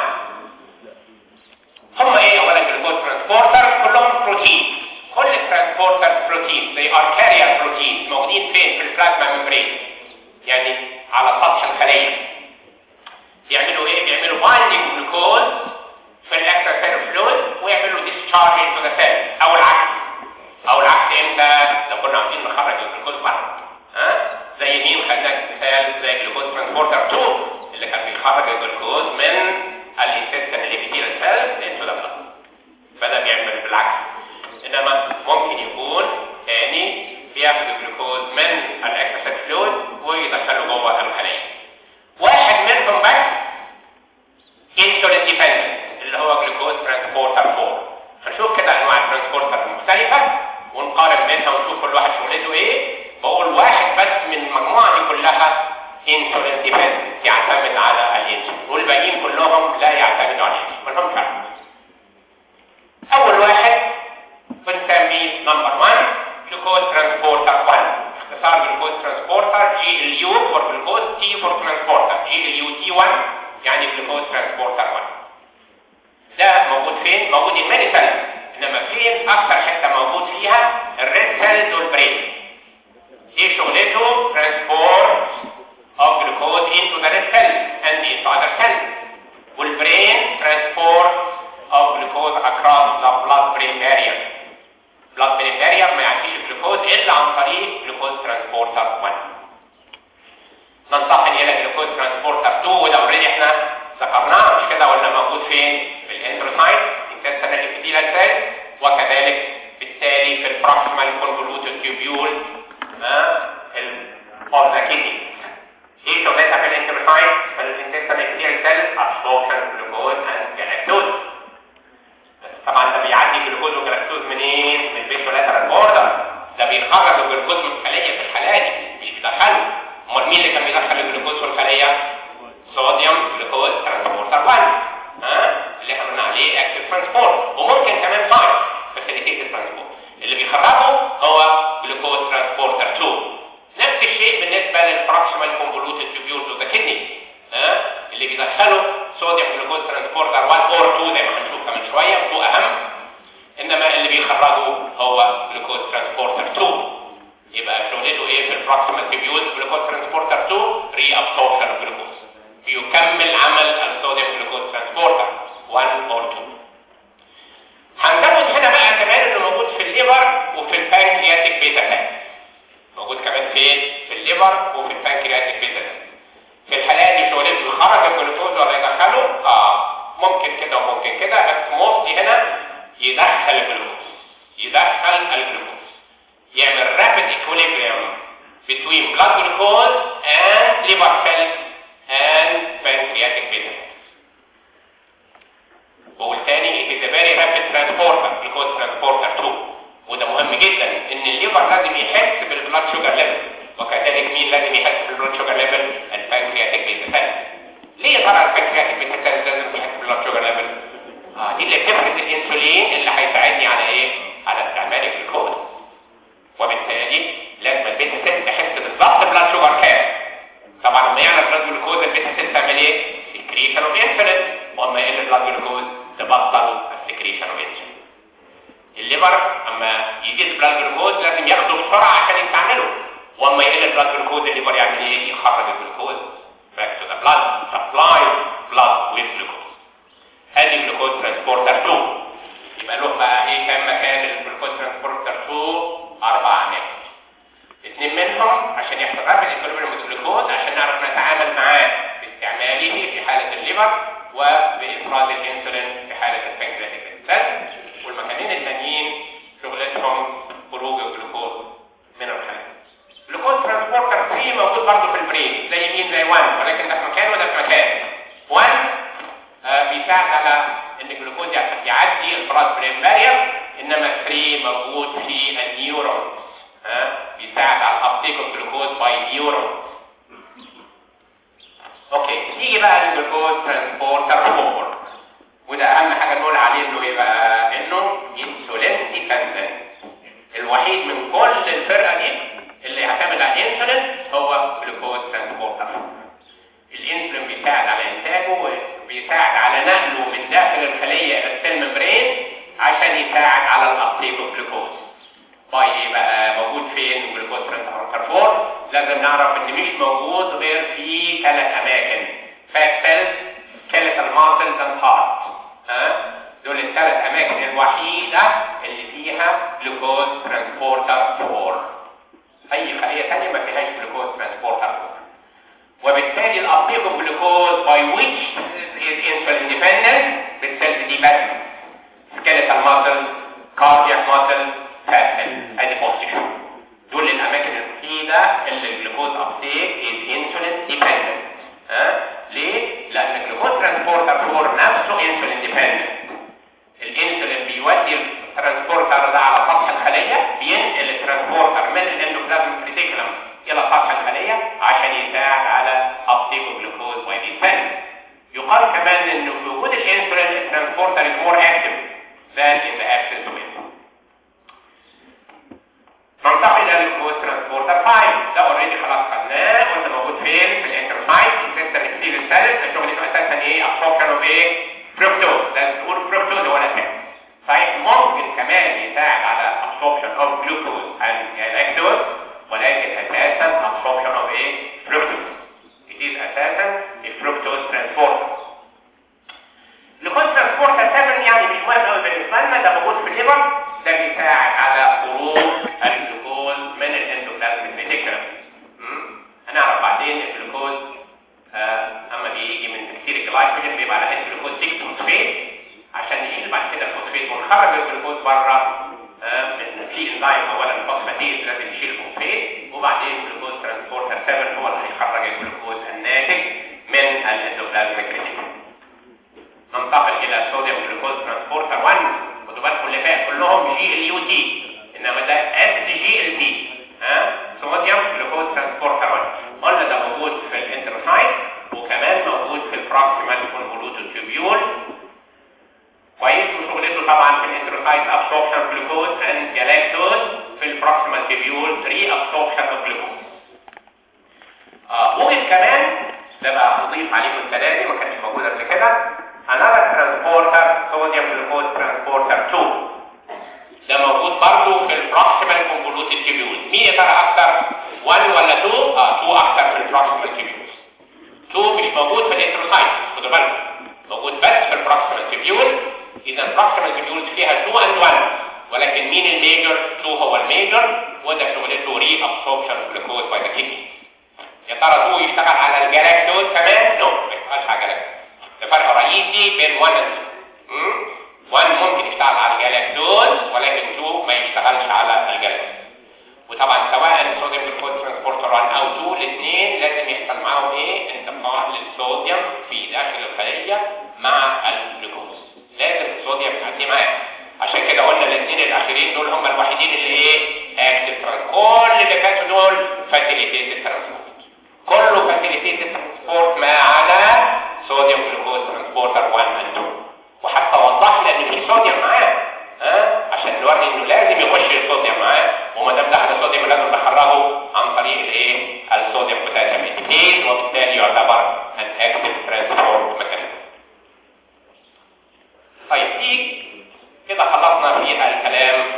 هم ايه اولا جلوكوز ترانسبورتر كلهم بروتين كل الترانسبورتر بروتين زي ار كارير بروتين موجودين فين في البلازما ممبرين يعني على سطح الخليه بيعملوا ايه بيعملوا بايندينج جلوكوز في الاكسترا سيلولر فلويد ويعملوا ديسشارج انتو ذا سيل او العكس او العكس امتى لو كنا عاوزين نخرج الجلوكوز بره ها زي مين خدنا مثال زي جلوكوز ترانسبورتر 2 اللي كان بيخرج الجلوكوز من الانتستين الابيثيليال سيلز انتو ذا بلاد فده بيعمل بالعكس انما ممكن يكون تاني بياخد الجلوكوز من الاكسترا فلويد ويدخله جوه الخليه واحد منهم بس انسولين ديبندنت اللي هو جلوكوز ترانسبورتر 4 هنشوف كده انواع الترانسبورتر المختلفه ونقارن بينها ونشوف كل واحد شغلته ايه بقول واحد بس من المجموعه دي كلها انسولين ديبندنت يعتمد على الانسولين والباقيين كلهم لا يعتمدوا على الانسولين كلهم فرق اول واحد بنسميه نمبر 1 جلوكوز ترانسبورتر 1 اختصار جلوكوز ترانسبورتر جي ال يو فور جلوكوز تي فور ترانسبورتر جي ال يو تي 1 يعني جلوكوز ترانسبورتر 1 ده موجود فين؟ موجود الميدي سيلز انما فين اكثر حته موجود فيها الريد سيلز والبرين ايه شغلته؟ ترانسبورت of glucose into the red cells and into other cells والبرين transport of glucose across the blood-brain barrier blood-brain barrier ما يعديش الجلوكوز الا عن طريق جلوكوز ترانسبورتر 1 ننتقل الى جلوكوز ترانسبورتر 2 وده اوريدي احنا ذكرناه مش كده ولا موجود فين في الانتروسايت intestinal epithelial cells وكذلك بالتالي في البروكسيمال convoluted tubule ها of the kidney ايه شغلتها في الانتروسايت في الانتستينال epithelial cells absorption of glucose and galactose طبعا ده بيعدي جلوكوز وجلاكتوز منين؟ من الفيسولاترال بوردر ده بيخرج الجلوكوز من الخليه في الحاله دي مش بيدخله امال مين اللي كان بيدخل الجلوكوز في الخليه؟ صوديوم جلوكوز ترانسبورتر 1 ها اللي احنا قلنا عليه اكتف ترانسبورت وممكن كمان 5 فاسيليتيت ترانسبورت اللي بيخرجه هو جلوكوز ترانسبورتر 2 نفس الشيء بالنسبه للبروكسيمال كونفولوتد تيوبيولز اوف ذا كدني ها اللي بيدخله صوديوم جلوكوز ترانسبورتر 1 اور 2 زي ما هنشوف كمان شويه و2 اهم انما اللي بيخرجه هو جلوكوز ترانسبورتر 2 يبقى شغلته ايه في البروكسيمال تيوبيولز جلوكوز ترانسبورتر 2 ري ابسوربشن اوف جلوكوز بيكمل عمل الصوديوم جلوكوز ترانسبورتر 1 اور 2 هنزود هنا بقى كمان انه موجود في الليفر وفي البانكرياتيك بيتا سيل موجود كمان فين في الليفر وفي البانكرياتيك بيتا سيل في الحالات دي شغلته يخرج الجلوكوز ولا يدخله اه ممكن كده وممكن كده بس موستلي هنا يدخل الجلوكوز يدخل الجلوكوز يعمل رابid equilibrium between blood glucose and liver cells and pancreatic beta cells بقول تاني it is a very rapid transporter glucose transporter 2 وده مهم جدا ان الليفر لازم يحس بالبلاد شوجر ليفل وكذلك مين لازم يحس بالبلاد شوجر ليفل البانكرياتيك بيتا سيل ليه ترى البانكرياتيك بيتا سيل لازم يحس بالبلاد شوجر ليفل اه دي اللي بتفرز الانسولين اللي هيساعدني على ايه على استعمال الجلوكوز الليفر اما يزيد البلاد جلوكوز لازم ياخده بسرعه عشان يستعمله واما يقل البلاد جلوكوز الليفر يعمل ايه يخرج الجلوكوز back to the blood supply blood with glucose ادي جلوكوز ترانسبورتر 2 يبقى له بقى ايه كام مكان الجلوكوز ترانسبورتر 2 اربع اماكن اثنين منهم عشان يحصل رابد ايكوليبريم الجلوكوز عشان نعرف نتعامل معاه باستعماله في حاله الليفر وبافراز الانسولين في حاله البنكرياتيك سيل والمكانين الثانيين شغلتهم خروج الجلوكوز من الخلايا جلوكوز ترانسبورتر 3 موجود برضه في البرين زي مين زي 1 ولكن ده في مكان وده في مكان 1 آه بيساعد على ان الجلوكوز يعدي البراز برين بارير انما 3 موجود في النيورونز ها بيساعد على الابتيك اوف جلوكوز باي نيورونز اوكي نيجي بقى للجلوكوز ترانسبورتر 4 وده اهم حاجه نقول عليه انه ايه بقى انه انسولين ديبندنت الوحيد من كل الفرقه دي اللي يعتمد على الانسولين هو جلوكوز ترانسبورتر الانسولين بيساعد على انتاجه وبيساعد على نقله من داخل الخليه الى السيل ممبرين عشان يساعد على الابتيك اوف جلوكوز باي ايه بقى موجود فين جلوكوز ترانسبورتر 4 لازم نعرف ان مش موجود غير في ثلاث اماكن فات سيلز skeletal muscles and heart ها دول الثلاث اماكن الوحيده اللي فيها جلوكوز ترانسبورتر 4 اي خليه ثانيه ما فيهاش جلوكوز ترانسبورتر 4 وبالتالي الابتيك اوف جلوكوز باي ويتش is insulin dependent بالسيلز دي بس skeletal muscle cardiac muscle fat cell ادي بوزيشن دول الاماكن الوحيده اللي الجلوكوز ابتيك is insulin dependent ها ليه؟ لان الجلوكوز ترانسبورتر 4 نفسه انسولين ديبندنت الانسولين بيودي الترانسبورتر ده على سطح الخليه بينقل الترانسبورتر من الاندوبلازم ريتيكولم الى سطح الخليه عشان يساعد على ابتيك الجلوكوز ويديفند يقال كمان انه في وجود الانسولين الترانسبورتر is more active than in the absence of insulin ننتقل الى الجلوكوز ترانسبورتر 5 ده اوريدي خلاص خدناه قلنا موجود فين في الانترسايت السيستم اكتيف الثالث شغلته اساسا ايه ابسوربشن اوف ايه فركتوز لازم تقول فركتوز هو الاساس صحيح ممكن كمان يساعد على absorption of glucose and galactose ولكن اساسا absorption of ايه fructose it is اساسا الفركتوز ترانسبورتر جلوكوز ترانسبورتر 7 يعني مش مهم قوي بالنسبه لنا ده موجود في الليفر ده بيساعد على خروج الجلوكوز من الاندوبلازميك ريتيكولم هنعرف بعدين الجلوكوز آه اما بيجي من تكسير الجلايكوجين بيبقى على هيد جلوكوز 6 فوسفيت عشان نشيل بعد كده الفوسفيت ونخرج الجلوكوز بره آه في انزيم اولا الفوسفاتيز لازم يشيل الفوسفيت وبعدين الجلوكوز ترانسبورتر 7 هو اللي هيخرج الجلوكوز الناتج من الاندوبلازميك ريتيكولم ننتقل الى الصوديوم جلوكوز ترانسبورتر 1 خدوا بالكم اللي فات كلهم جي ال يو تي انما ده اس جي ال تي ها صوديوم جلوكوز ترانسبورتر 1 قلنا ده موجود في الانتروسايت وكمان موجود في البروكسيمال كونفولوتد تيوبيول كويس وشغلته طبعا في الانتروسايت ابسوربشن جلوكوز اند جلاكتوز في البروكسيمال تيوبيول ري ابسوربشن اوف جلوكوز وجد كمان ده بقى اضيف عليكم السنه دي ما كانش موجود قبل كده another transporter sodium glucose transporter 2 ده موجود برضه في البروكسيمال كونفولوتد تيبيول مين يا ترى اكتر 1 ولا 2 اه 2 اكتر في البروكسيمال تيبيول 2 مش موجود في الانتروسايت خدوا بالكم موجود بس في البروكسيمال تيبيول اذا البروكسيمال تيبيول فيها 2 اند 1 ولكن مين الميجر 2 هو الميجر وده شغلته ري ابسوربشن جلوكوز باي ذا كيدني يا ترى 2 يشتغل على الجلاكتوز كمان نو ما يشتغلش على الجلاكتوز ده فرق رئيسي بين 1 و 2 1 ممكن يشتغل على الجلاكتوز ولكن 2 ما يشتغلش على الجلاكتوز وطبعا سواء صوديوم جلوكوز ترانسبورتر 1 او 2 الاثنين لازم يحصل معاهم ايه انتقال للصوديوم في داخل الخليه مع الجلوكوز لازم الصوديوم يعدي معاه عشان كده قلنا الاثنين الاخيرين دول هم الوحيدين اللي ايه اكتف كل اللي فاتوا دول فاسيليتيتد ترانسبورت كله فاسيليتيتد ترانسبورت ما عدا صوديوم جلوكوز ترانسبورتر 1 و 2 وحتى وضحنا ان في صوديوم معاه ها عشان نوري انه لازم يخش الصوديوم معاه وما دام دخل الصوديوم لازم نخرجه عن طريق الايه الصوديوم بوتاسيوم انتيز وبالتالي يعتبر ان اكتف ترانسبورت ميكانيزم طيب دي كده خلصنا في الكلام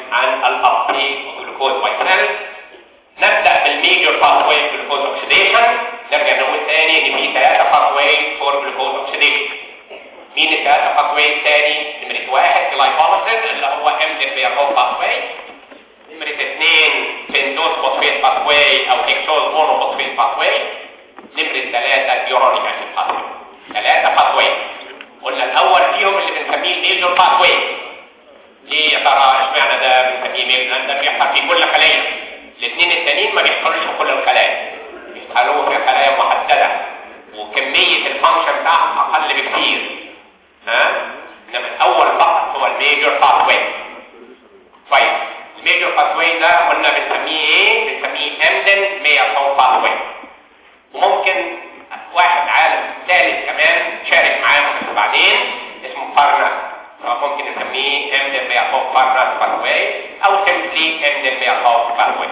باثواي او هيكسوز مونوفوسفيت باثواي نمرة ثلاثة يورونيك اسيد باثواي ثلاثة باثواي قلنا الاول فيهم اللي بنسميه الميجور باثواي ليه يا ترى اشمعنى ده بنسميه ميجور لان ده بيحصل في كل خلية الاثنين التانيين ما بيحصلوش في كل الخلايا بيحصلوا في خلايا محددة وكمية الفانكشن بتاعهم اقل بكثير ها انما الاول فقط هو الميجور باثواي طيب الميجور باثواي ده قلنا بنسميه ايه بنسميه امدن مياسول باثواي وممكن واحد عالم ثالث كمان شارك معاهم بس بعدين اسمه بارنا ممكن نسميه امدن مياسول بارنا باثواي او سيمبلي امدن مياسول باثواي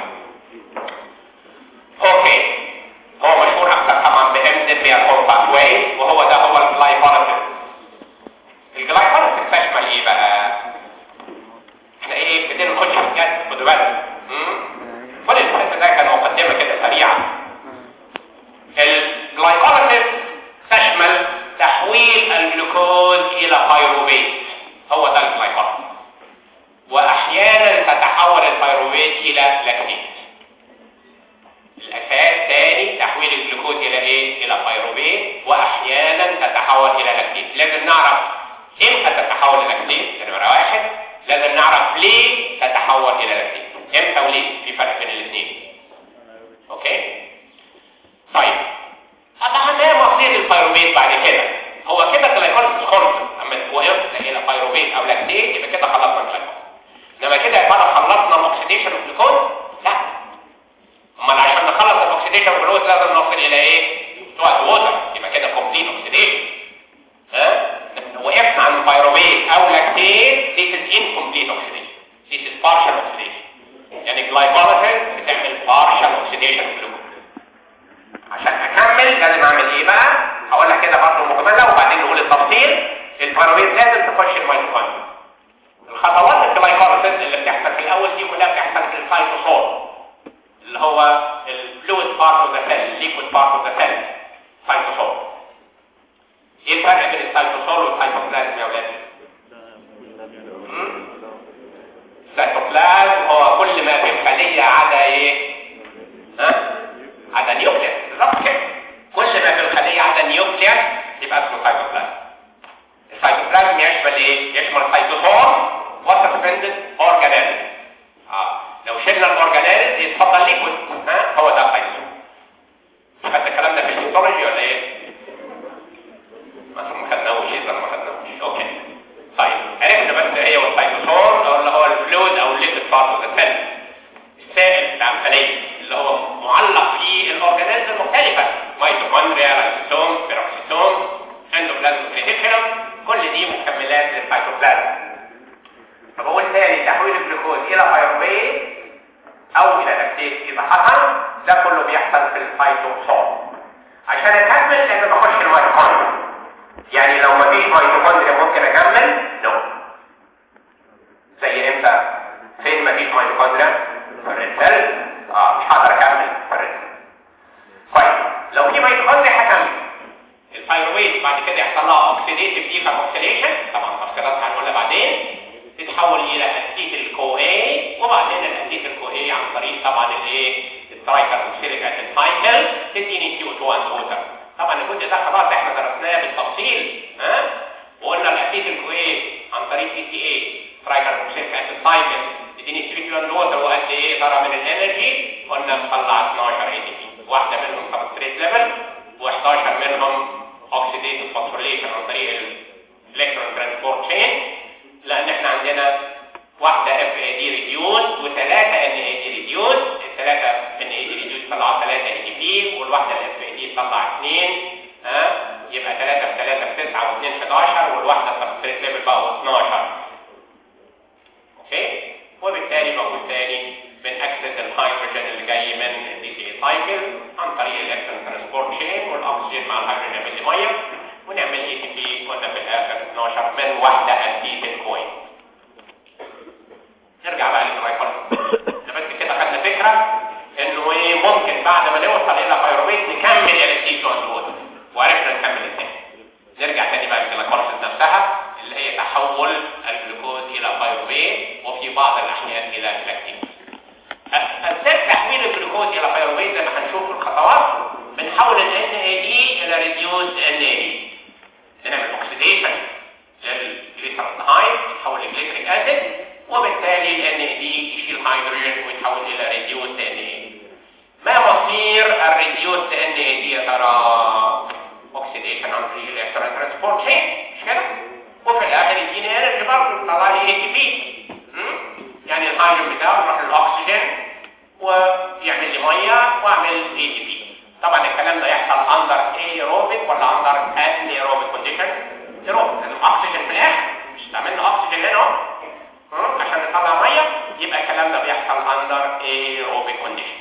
اوكي هو مشهور اكثر طبعا بامدن مياسول باثواي وهو ده هو الجلايكوليسيس الجلايكوليسيس تشمل ايه بقى احنا ايه بدنا نخش في الجد خدوا بالك كل الحته ده كان مقدمه كده سريعه الجلايكوليسيس تشمل تحويل الجلوكوز الى بايروفيت هو ده الجلايكوليسيس واحيانا تتحول البايروفيت الى لاكتيت الاساس ثاني تحويل الجلوكوز الى ايه الى بايروفيت واحيانا تتحول الى لاكتيت لازم نعرف امتى تتحول الى لاكتيت نمره واحد لازم نعرف ليه تتحول الى لاكتيت امتى وليه في فرق بين الاثنين اوكي طيب طبعا ما مصير البيروفيت بعد كده هو كده الجلايكوليسيس خلص اما وقفت الى بيروفيت او لاكتيت يبقى كده خلصنا الجلايكوليسيس انما كده يا ترى خلصنا الاكسيديشن الجلوكوز لا امال عشان نخلص الاكسيديشن الجلوكوز لازم نوصل الى ايه تواد ووتر يبقى كده كومبليت اوكسيديشن ها وقفنا عن بيروفيت او لاكتيت this is incomplete oxidation this is partial oxidation يعني جلايكوليسيس بتعمل partial oxidation في الجلوكوز عشان اكمل لازم اعمل ايه بقى هقول لك كده برضه مجمله وبعدين نقول التفصيل البيروفيت لازم تخش الميتوكوندريا الخطوات الجلايكوليسيس اللي بتحصل في الاول دي كلها بتحصل في السيتوسول اللي هو الفلويد بارت اوف ذا سيل الليكويد بارت اوف ذا سيل سيتوسول ايه الفرق بين السيتوسول والسيتوبلازم يا اولاد السيتوبلازم هو كل ما في الخليه عدا ايه ها عدا نيوكليس بالظبط كده كل ما في الخليه عدا نيوكليس يبقى اسمه سيتوبلازم السيتوبلازم يشمل ايه يشمل سيتوسول وسسبندد اورجانيل اه لو شلنا الاورجانيل يتفضل ليكويد ها هو ده السيتوسول خدت الكلام ده في الهيستولوجي ولا ايه مثلا ما خدناهوش اذا ما خدناهوش اوكي طيب عرفنا بس هي والسيتوسول اللي هو الفلويد او الليكويد بارت اوف ذا سيل السائل بتاع الخليه اللي هو معلق في الاورجانيزم المختلفه ميتوكوندريا لايسوسوم بيروكسيسوم اندوبلازم ريتيكولم كل دي مكملات للسيتوبلازم فبقول تاني تحويل الجلوكوز الى بايروفيت او الى لاكتيت اذا حصل ده كله بيحصل في السيتوسول عشان اكمل لازم اخش الميتوكوندريا يعني لو مفيش ميتوكوندريا ممكن اكمل نو زي امتى فين مفيش ميتوكوندريا في الريد سيل اه مش هقدر اكمل في الريد سيل طيب لو في ميتوكوندريا هكمل البايرويت بعد كده يحصل لها اوكسيديتيف ديكاربوكسيليشن طبعا تفصيلاتها هنقولها بعدين تتحول الى اسيتيل كو اي وبعدين الاسيتيل كو اي عن طريق طبعا الايه الترايكاربوكسيليك اسيد سايكل تديني سي او 2 اند ووتر طبعا الجزء ده خلاص احنا درسناه بالتفصيل ها وقلنا الاسيتيل كو اي عن طريق سي سي اي ترايكاربوكسيليك اسيد سايكل تديني سي او 2 اند ووتر وقد ايه ترى من الانرجي قلنا نطلع 12 اي تي بي واحده منهم سبستريت ليفل و11 منهم اوكسيديتيف فوسفوريليشن عن طريق الالكترون ترانسبورت تشين لان احنا عندنا واحده اف اي دي ريديوس وثلاثه ان اي دي ريديوس الثلاثه ان اي دي ريديوس طلعوا 3 اي دي بي والواحده الاف اي دي طلع 2 ها يبقى 3 في 3 في 9 و2 11 والواحده سبستريت ليفل بقى 12 اوكي وبالتالي بقول تاني بنأكسس الهيدروجين اللي جاي من الدي سي سايكل عن طريق الالكترون ترانسبورت تشين والاكسجين مع الهيدروجين يعمل لي ميه ونعمل اي تي بي قلنا في الاخر 12 من واحده اسيتيل كوين نرجع بقى للجلايكوليسيس بس كده خدنا فكره انه ايه ممكن بعد ما نوصل الى بايروميت نكمل الاسيتيل ووتر وعرفنا نكمل ازاي نرجع تاني بقى للجلايكوليسيس نفسها اللي هي تحول الجلوكوز الى بايروميت وفي بعض الاحيان الى لاكتين اثناء تحويل الجلوكوز جلوكوز الى بايروفيت زي ما هنشوف في الخطوات بنحول ال NAD الى ريديوز NAD بنعمل اوكسيديشن للجليسرالدهايد يتحول لجليسريك اسيد وبالتالي ال NAD يشيل هيدروجين ويتحول الى ريديوز NAD ما مصير الريديوز NAD يا ترى اوكسيديشن عن طريق الالكترون ترانسبورت تشين مش كده وفي الاخر يديني انرجي برضه يطلع لي اي تي بي يعني الهيدروجين بتاعه يروح للاكسجين ويعمل لي ميه واعمل اي تي بي طبعا الكلام ده يحصل اندر ايروبيك ولا اندر ان ايروبيك كونديشن ايروبيك لان الاكسجين في الاخر مش استعملنا اكسجين هنا اهو عشان نطلع ميه يبقى الكلام ده بيحصل اندر ايروبيك كونديشن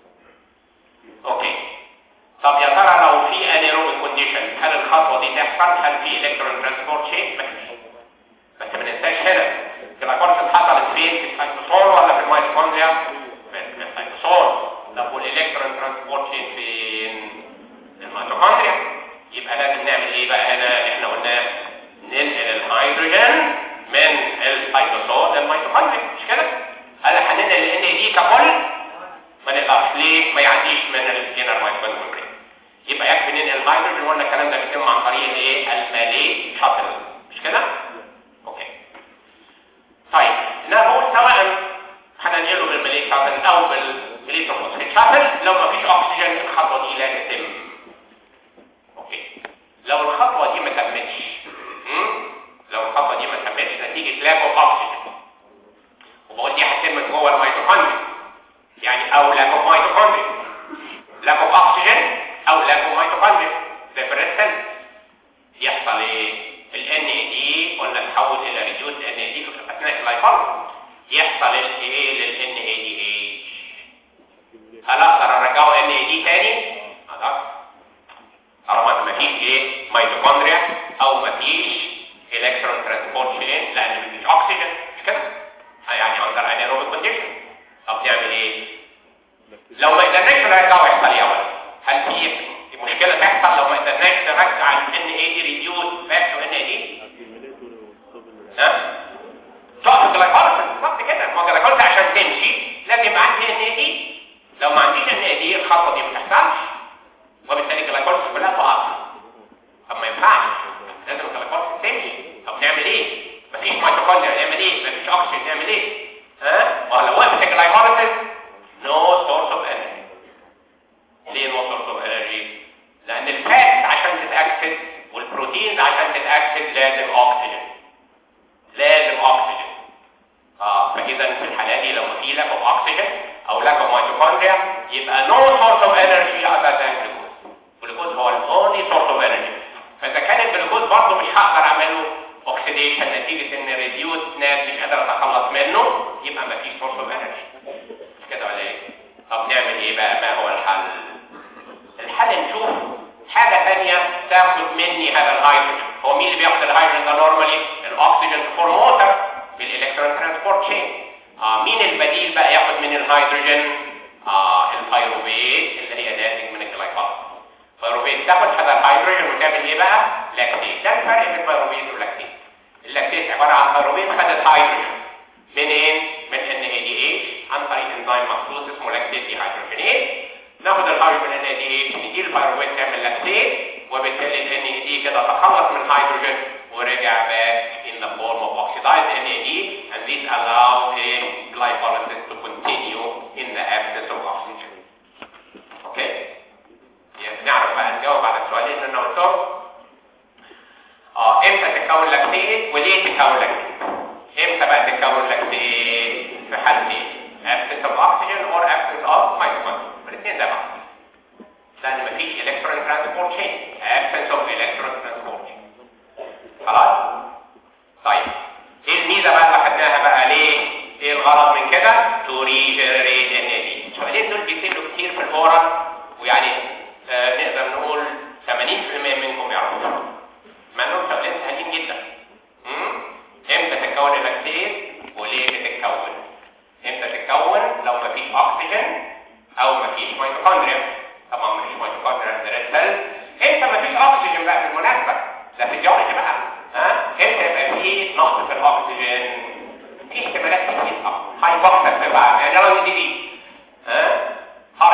اوكي طب يا ترى لو في انيروبيك كونديشن هل الخطوه دي تحصل هل في الكترون ترانسبورت شيء مفيش بس ما ننساش هنا الجلايكوليسيس حصلت فين في السيتوسول ولا في الميتوكوندريا في السيتوسول طب والالكترون ترانسبورت شيء فين الميتوكوندريا يبقى لازم نعمل ايه بقى هنا اللي احنا قلناه ننقل الهيدروجين من السيتوسول للميتوكوندريا مش كده هل هننقل ال دي ككل ما نقدرش ليه ما يعديش من الجنر مايتوكوندريا يبقى يكفي ننقل الهيدروجين وقلنا الكلام ده بيتم عن طريق الايه المالي شاتل مش كده اوكي طيب انا بقول سواء هننقله بالمالي شاتل او بالالكتروفوسفيت شاتل لو ما فيش اكسجين الخطوه دي لا تتم اوكي لو الخطوه دي ما تمتش لو الخطوه دي ما تمتش نتيجه لاك اوف اكسجين وبقول دي هتتم جوه الميتوكوندريا يعني او لاك اوف ميتوكوندريا لاك اوف اكسجين او لاك اوف ميتوكوندريا ده في الريد سيل يحصل ايه ال NAD قلنا تحول الى ريديوس NAD في اثناء اللايفاز يحصل الايه لل NADH هل اقدر ارجعه NAD تاني؟ اقدر طالما ما فيش ايه ميتوكوندريا او ما فيش الكترون ترانسبورت شين لان ما فيش اكسجين مش كده؟ يعني اندر انيروبيك كونديشن طب نعمل ايه؟ لو ما قدرناش نرجعه يحصل ايه اولا؟ هل في مشكله تحصل لو ما قدرناش نرجع ال NAD ريديوس باك تو NAD؟ ها؟ تقف الجلايكوليسيس بالظبط كده ما هو الجلايكوليسيس عشان تمشي لازم يبقى عندي NAD لو ما عنديش NAD الخطوه دي ما تحصلش وبالتالي الجلايكوليسيس كلها تقف طب ما ينفعش لازم الجلايكوليسيس تمشي طب نعمل ايه؟ مفيش ميتوكوندريا نعمل ايه؟ مفيش اكسجين نعمل ايه؟ ها؟ ما لو وقفت الجلايكوليسيس نو سورس اوف انرجي ليه نو سورس اوف انرجي؟ لان الفات عشان تتاكسد والبروتينز عشان تتاكسد لازم اكسجين لازم اكسجين اه فاذا في الحاله دي لو في لاك اوف اكسجين او لاك اوف ميتوكوندريا يبقى نو سورس اوف انرجي اذر ذان جلوكوز الجلوكوز هو الاونلي سورس اوف انرجي فاذا كان الجلوكوز برضه مش هقدر اعمل له اوكسيديشن نتيجه ان ريديوس ناس مش قادر اتخلص منه يبقى ما فيش سورس اوف انرجي مش كده ولا ايه؟ طب نعمل ايه بقى؟ ما هو الحل؟ الحل نشوف حاجه ثانيه تاخد مني هذا الهيدروجين هو مين اللي بياخد الهيدروجين ده نورمالي؟ الاكسجين فورموتر بالالكترون ترانسبورت تشين آه مين البديل بقى ياخد من الهيدروجين؟ آه البيروفيت اللي هي ناتج من الجلايكوز البيروفيت تاخد هذا الهيدروجين وتعمل ايه بقى؟ لاكتيت ده الفرق بين البيروفيت واللاكتيت اللاكتيت عباره عن بيروفيت خدت هيدروجين منين؟ من NADH عن طريق انزيم مخصوص اسمه لاكتيت دي هيدروجينيز ناخد الهيدروجين من NADH ندير البيروفيت تعمل لاكتيت وبالتالي ال NAD كده تخلص من الهيدروجين ورجع back in the form of oxidized NAD and this allows a glycolysis to continue in the absence of oxygen. اوكي؟ يعني نعرف بقى نجاوب على السؤالين اللي انا قلتهم. اه امتى تتكون لاكتيت وليه تتكون لاكتيت؟ امتى بقى تتكون لاكتيت؟ في حالتين absence of oxygen or absence of mitochondria. الاثنين ده بعض. لان مفيش electron transport chain absence of electron transport chain. خلاص؟ طيب ايه الميزه بقى اللي خدناها بقى ليه؟ ايه الغرض من كده؟ to regenerate NAD. السؤالين دول بيتسالوا كتير في الفورم ويعني آه نقدر نقول 80% منكم يعرفوها. مع انهم سؤالين سهلين جدا. امم امتى تتكون اللاكتيز وليه بتتكون؟ امتى تتكون لو مفيش اكسجين او مفيش ميتوكوندريا طبعا مفيش ميتوكوندريا في الريد سيل امتى مفيش اكسجين بقى بالمناسبه ده في الجيولوجي بقى ها امتى يبقى في نقص في الاكسجين في احتمالات كتير اه هايبوكسيا بقى يعني دي دي ها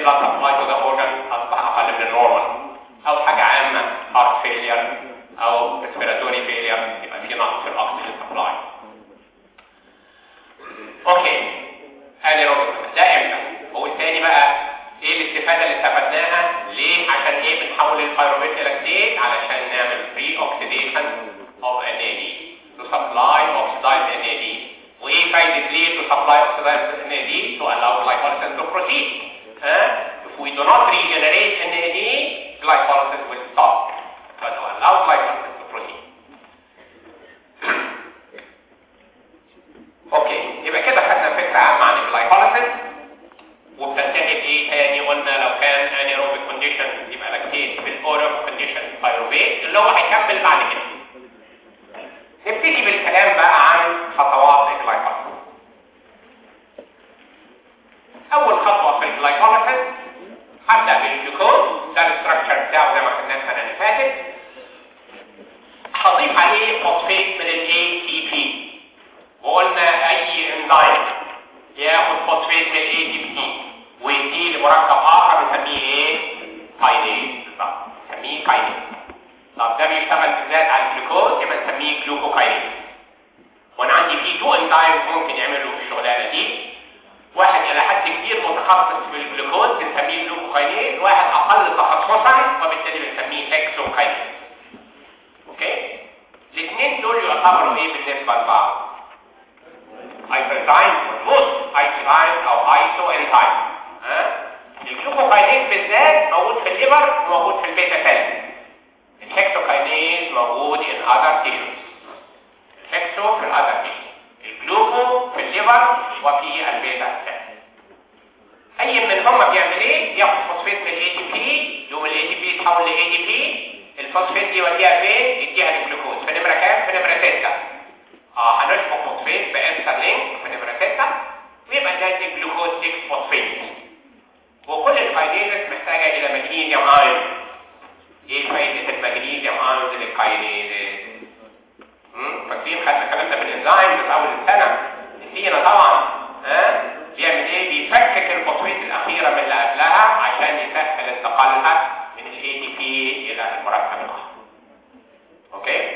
blood supply to the organ اصبح اقل من النورمال او حاجه عامه heart failure او respiratory failure يبقى في نقص في الاكسجين سبلاي اوكي ادي ربع ده امتى والتاني بقى ايه الاستفاده اللي استفدناها ليه عشان ايه بنحول البيروفيت لاكتيت علشان نعمل بري اوكسيديشن اوف ان اي دي to supply oxidized NAD وايه فايده ليه to supply oxidized NAD to allow glycolysis to proceed huh? if we do not regenerate NAD glycolysis will stop but to allow glycolysis to proceed اوكي يبقى كده خدنا فكره عامه عن الجلايكوليسيس وبتنتهي بايه تاني قلنا لو كان انيروبيك كونديشن يبقى لاكتيت في الاوروبيك كونديشن بايروفيت اللي هو هيكمل بعد كده نبتدي بالكلام بقى عن خطوات الجلايكوليسيس اول خطوه في الجلايكوليسيس هبدا بالجلوكوز ده الاستراكشر بتاعه زي ما خدناه السنه اللي فاتت هضيف عليه فوسفيت من الاي تي بي وقلنا اي انزيم ياخد فوسفيت من الاي تي بي ويديه لمركب اخر بنسميه ايه؟ كاينيز بالظبط نسميه كاينيز طب ده بيشتغل بالذات على الجلوكوز يبقى نسميه جلوكوكاينيز وانا عندي في تو انزيمز ممكن يعملوا الشغلانه دي واحد الى حد كبير متخصص في الجلوكوز بنسميه جلوكوكاينيز واحد اقل تخصصا وبالتالي بنسميه هيكسوكاينيز اوكي الاثنين دول يعتبروا ايه بالنسبه لبعض ايزوزايم والموست ايزوزايم او ايسو انزايم ها الجلوكوكاينيز بالذات موجود في الليفر وموجود في البيتا سيل الهكسوكاينيز موجود in other tissues الهكسو في other tissues الجلوكو في الليفر وفي البيتا سيل اي منهم بيعمل ايه ياخد فوسفيت من الاي تي بي يوم الاي تي بي يتحول لاي دي بي الفوسفيت دي يوديها فين يديها للجلوكوز في نمره كام في نمره 6 اه هنشبك فوسفيت باستر لينك في نمره 6 ويبقى ده دي جلوكوز 6 فوسفيت وكل الكاينيزز محتاجه الى مغنيسيوم ايون ايه فايده المغنيسيوم ايونز للكاينيزز فاكرين خدنا الكلام ده في الانزيم في اول السنه نسينا طبعا ها بيعمل ايه بيفكك الفوسفيت الاخيره من اللي قبلها عشان يسهل انتقالها من الاي تي بي الى المركب الاخر اوكي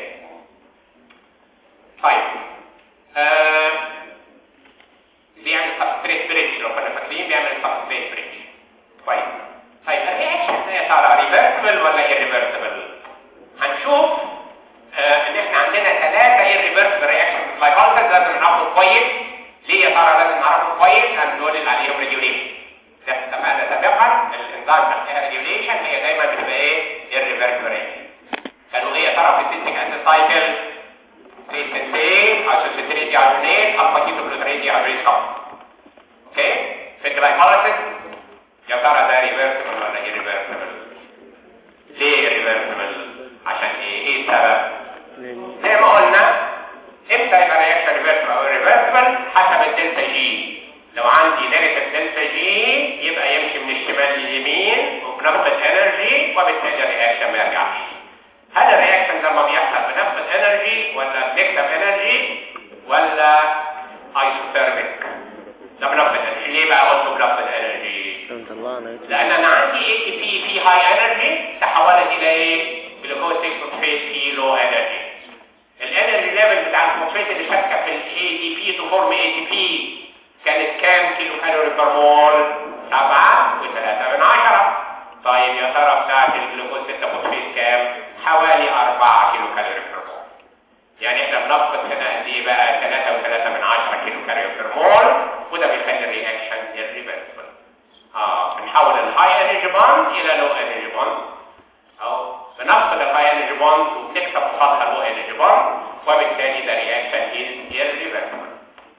طيب آه بيعمل سبستريت بريدج لو كنا فاكرين بيعمل سبستريت بريدج طيب طيب الرياكشن ده يا ترى ريفرسبل ولا irreversible هنشوف آه ان احنا عندنا ثلاثه irreversible رياكشن في الجلايكوليسيس لازم نعرفه كويس ليه يا ترى لازم نعرفه كويس لان دول اللي عليهم ريجوليشن ده اتفقنا سابقا الانزيم تحتها ريجوليشن هي دايما بتبقى ايه irreversible رياكشن كانوا ايه يا ترى في السيستيك اسيد سايكل تريتمنت اسوسيتريت ديهايدريت الفا كيتو جلوتريت ديهايدريت اوكي في الجلايكوليسيس يا ترى ده ريفرسبل ولا irreversible ليه irreversible عشان ايه ايه السبب زي ما قلنا امتى يبقى رياكشن ريفرسبل او irreversible حسب الدلتا جي لو عندي نيجاتيف دلتا جي يبقى يمشي من الشمال لليمين وبنفقد انرجي وبالتالي الرياكشن ما يرجعش هل الرياكشن لما بيحصل بنفقد انرجي ولا بنكسب انرجي ولا ايسوثيرميك ده بنفقد انرجي ليه بقى قلت بنفقد انرجي لان انا عندي اي تي بي في هاي انرجي تحولت الى ايه جلوكوز 6 فوسفيت كيلو انرجي الانرجي ليفل بتاع الفوسفيت اللي شابكه في الاي دي بي تو فورم اي تي بي كانت كام كيلو كالوري بر مول 7 و3 من 10 طيب يا ترى بتاعت الجلوكوز 6 فوسفيت كام حوالي 4 كيلو كالوري بر مول يعني احنا بنفقد هنا قد ايه بقى 3 و3 من 10 كيلو كالوري بر مول وده بيخلي الرياكشن irreversible اه بنحول الهاي انرجي بوند الى لو انرجي بوند او بنفقد الهاي انرجي بوند وبنكسب قصادها لو انرجي بوند وبالتالي ده رياكشن از irreversible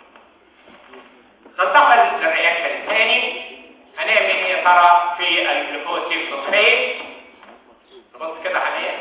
ننتقل للرياكشن الثاني هنعمل ايه يا ترى في الجلوكوز 6 فوسفيت نبص كده عليه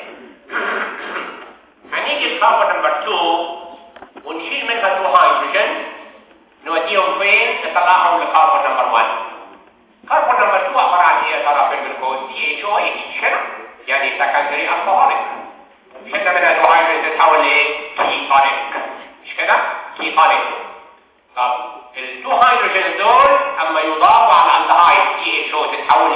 هنيجي الكربون نمبر 2 ونشيل منها 2 هيدروجين نوديهم فين نطلعهم لكربون نمبر 1 كربون نمبر 2 عباره عن ايه يا ترى في الجلوكوز دي اتش او اتش كده يعني سكندري الكحوليك شلنا منها 2 هيدروجين تتحول لايه كيتونيك مش كده كيتونيك طب ال 2 هيدروجين دول اما يضافوا على الالدهايد دي اتش او تتحول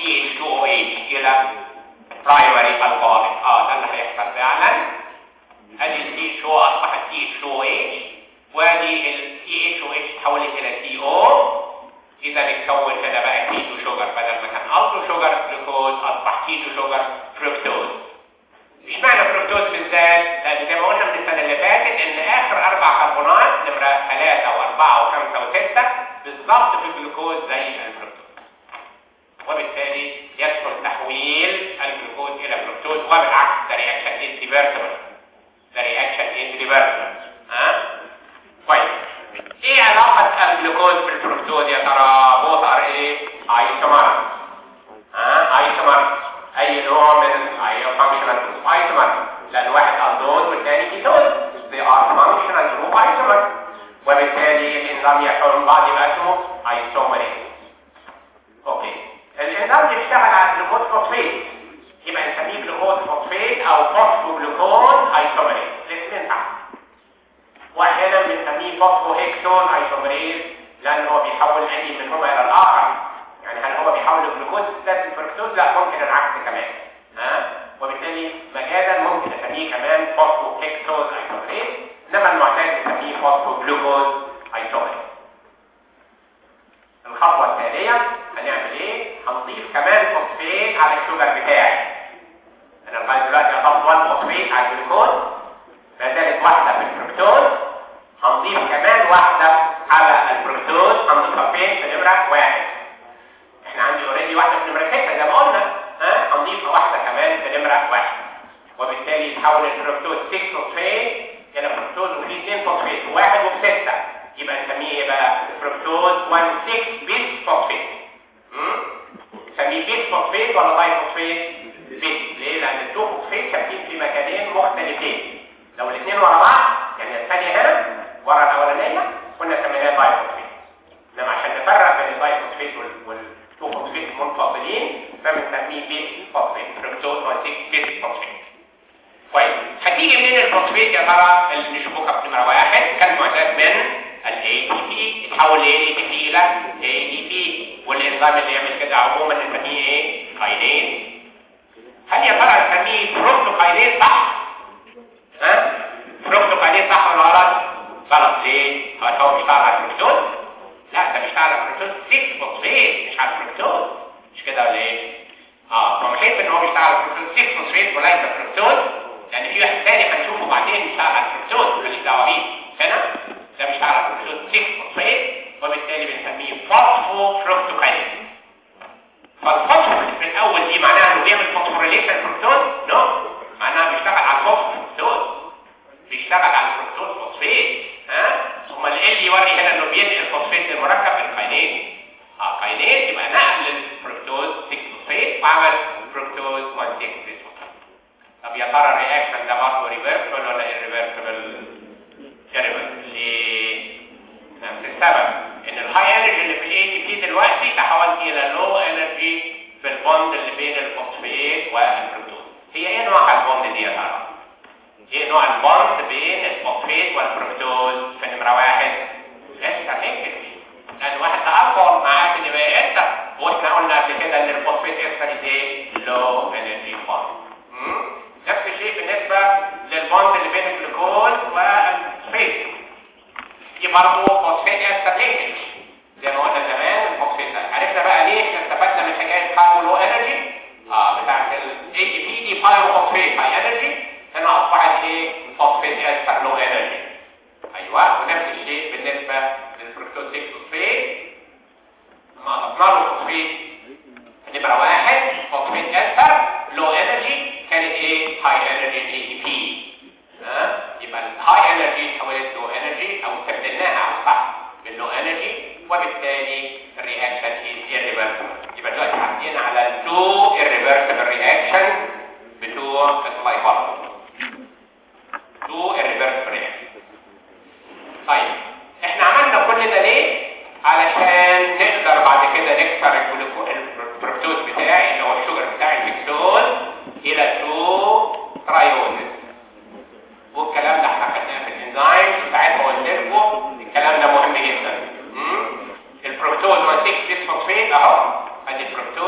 CH2OH الى برايمري alcoholic اه ده اللي هيحصل فعلا ادي ال CH2 اصبحت CH2OH وادي ال CH2OH تحولت الى CO اذا اتكون كده بقى كيتو شوجر بدل ما كان التو شوجر جلوكوز اصبح كيتو شوجر فركتوز مش معنى فركتوز بالذات لان زي ما قلنا من السنه اللي فاتت ان اخر اربع كربونات نمره ثلاثه واربعه وخمسه وسته بالظبط في الجلوكوز زي الفركتوز وبالتالي يدخل تحويل الجلوكوز الى فركتوز وبالعكس ده رياكشن انتيفيرتبل ده رياكشن انتيفيرتبل ها طيب ايه علاقه الجلوكوز بالفركتوز يا ترى بوث ار ايه ايسومر ها ايسومر اي نوع من اي فانكشنال جروب ايسومر لان واحد الدون والثاني كيتون they are functional group isomer وبالتالي الانزيم يحول بعض يبقى اسمه ايسومريز اوكي الانزيم بيشتغل على الجلوكوز فوسفيت يبقى نسميه جلوكوز فوسفيت او فوسفو جلوكوز ايسومريز الاثنين تحت واحيانا بنسميه فوسفو هيكسون ايسومريز لان هو بيحول اي منهما الى الاخر يعني هل هو بيحول الجلوكوز ذات الفركتوز لا ممكن العكس كمان ها وبالتالي مجازا ممكن نسميه كمان فوسفو هيكسوز ايسومريز انما المعتاد نسميه فوسفو جلوكوز ايسومريز الخطوه التاليه هنعمل ايه هنضيف كمان فوسفيت على الشوجر بتاعي انا لغايه دلوقتي اضفت 1 فوسفيت على الجلوكوز ما زالت واحده في الفركتوز هنضيف كمان واحده على الفركتوز هنضيفها فين في نمره واحد احنا عندي اوريدي واحده في نمره 6 زي ما قلنا ها هنضيف واحده كمان في نمره واحد وبالتالي يتحول الفركتوز 6 فوسفيت الى فركتوز وفيه 2 فوسفيت واحد وفي 6 يبقى نسميه ايه بقى فركتوز 1 6 بيس فوسفيت نسميه بيس فوسفيت ولا داي فوسفيت بيس ليه لان التو فوسفيت ثابتين في مكانين مختلفين لو الاثنين ورا بعض يعني الثانيه هنا ورا الاولانيه كنا سميناها داي فوسفيت انما عشان نفرق بين الداي فوسفيت والتو فوسفيت منفصلين فبنسميه بيس فوسفيت فركتوز 1 6 بيس فوسفيت كويس هتيجي منين الفوسفيت يا ترى اللي نشوفها في نمره واحد كان معتاد من الاي تي بي يتحول ل اي تي بي الى اي تي بي والانزيم اللي يعمل كده عموما نسميه ايه؟ كاينيز هل يا ترى نسميه بروتوكاينيز صح؟ ها؟ بروتوكاينيز صح ولا غلط؟ غلط ليه؟ هل هو بيشتغل على الفركتوز؟ لا ده بيشتغل على الفركتوز 6 فوسفيت مش على الفركتوز مش كده ولا ايه؟ اه فهو شايف ان هو بيشتغل على الفركتوز 6 فوسفيت وليس الفركتوز لان في واحد ثاني هنشوفه بعدين بيشتغل على الفركتوز ماليش دعوه بيه هنا ده بيشتغل على الفركتوز 6 فوسفيت وبالتالي بنسميه فوسفو فركتوكاينيز فالفوسفو في الاول دي معناها انه بيعمل فوسفوريليشن فركتوز نو معناها بيشتغل على الفوسفو فركتوز بيشتغل على الفركتوز فوسفيت ها ثم ال يوري هنا انه بينقل فوسفيت المركب الكاينيز اه كاينيز يبقى نقل الفركتوز 6 فوسفيت وعمل فركتوز 1 6 طب يا ترى الرياكشن ده برضه ريفرسبل ولا irreversible؟ irreversible ليه؟ نفس السبب ان الهاي انرجي اللي في الاي تي بي دلوقتي تحولت الى لو انرجي في البوند اللي بين الفوسفيت والفركتوز هي ايه نوع البوند دي يا ترى؟ ايه نوع البوند بين الفوسفيت والفركتوز في نمره واحد؟ لسه لينكج لان واحد تأخر معاه ان يبقى انت واحنا قلنا قبل كده ان الفوسفيت استر ايه؟ لو انرجي بوند نفس الشيء بالنسبة للبوند اللي بين الجلوكوز والفوسفيت دي برضه فوسفيت استر لينكج زي ما قلنا زمان الفوسفيت عرفنا بقى ليه احنا استفدنا من حكايه بايرو لو انرجي اه بتاعت الاي تي بي دي بايرو فوسفيت هاي انرجي هنا اصبحت ايه فوسفيت استر لو انرجي ايوه ونفس الشيء بالنسبه للفركتوز 6 فوسفيت لما اضفنا له فوسفيت نمره واحد فوسفيت استر لو انرجي كانت ايه هاي انرجي اي تي بي ها يبقى الهاي انرجي اتحولت لو انرجي او استبدلناها صح باللو انرجي وبالتالي الرياكشن از irreversible يبقى دلوقتي عدينا على التو irreversible رياكشن بتوع اللايفات تو irreversible رياكشن طيب احنا عملنا كل ده ليه علشان نقدر بعد كده نكسر الفركتوز بتاعي اللي هو الشوجر بتاعي الفيكتوز الى تو ترايونز والكلام ده احنا خدناه في الانزيم وساعتها قلت لكم الكلام ده مهم جدا الفركتوز 1 6 فوسفيت اهو ادي الفركتوز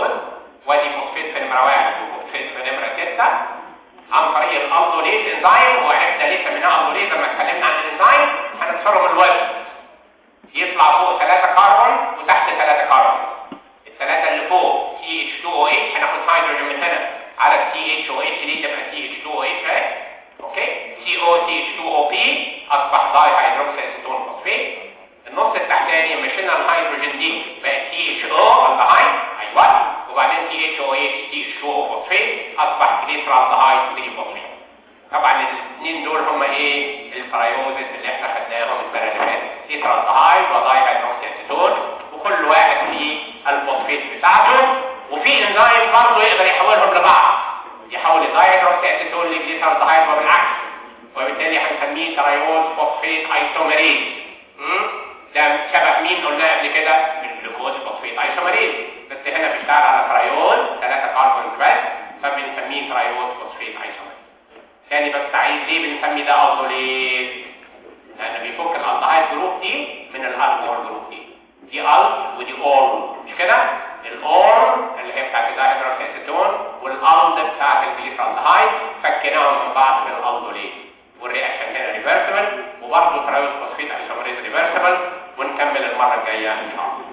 هناخد هيدروجين من هنا على السي اتش او اتش دي تبقى سي اتش 2 او اتش اهي اوكي سي او سي اتش 2 او بي اصبح داي هيدروكسي اسيتون فوسفيت النص التحتاني مشينا الهيدروجين دي بقت سي اتش او الدهايد ايوه وبعدين سي اتش او اتش سي اتش 2 او فوسفيت اصبح جليسرال دهايد 3 فوسفيت طبعا الاثنين دول هم ايه الفرايوزز اللي احنا خدناهم المره اللي فاتت جليسرال دهايد وداي هيدروكسي اسيتون وكل واحد فيه الفوسفيت بتاعته وفي انزيم برضه يقدر يحولهم لبعض يحول الداي هيدروكسي اسيتون لجليسرال دهايد وبالعكس وبالتالي هنسميه ترايوز فوسفيت ايسوميريز ده شبه مين قلنا قبل كده الجلوكوز فوسفيت ايسوميريز بس هنا بيشتغل على ترايوز ثلاثه كربون بس فبنسميه ترايوز فوسفيت ايسوميريز تاني بس عايز ليه بنسمي ده الدوليز لان بيفك الالدهايد جروب دي من الالكوهول جروب دي دي ال ودي اول مش كده الاول اللي هي بتاعت الدايهيدروكسيتون والالد بتاعت الجليسرالدهايد فكناهم من بعض من الالدوليز والرياكشن هنا ريفرسبل وبرضه ترايوز فوسفيت ايسوميريز ريفرسبل ونكمل المره الجايه ان شاء الله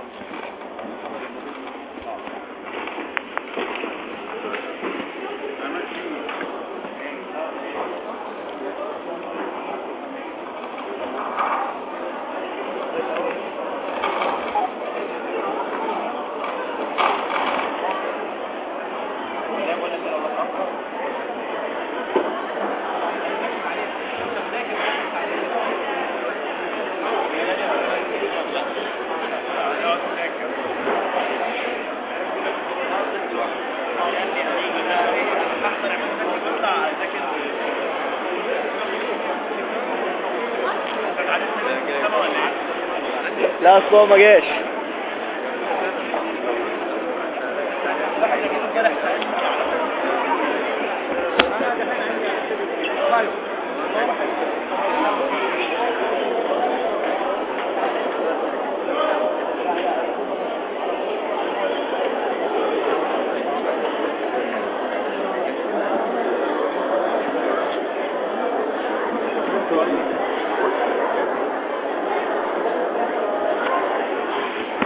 لا اصل هو ما جاش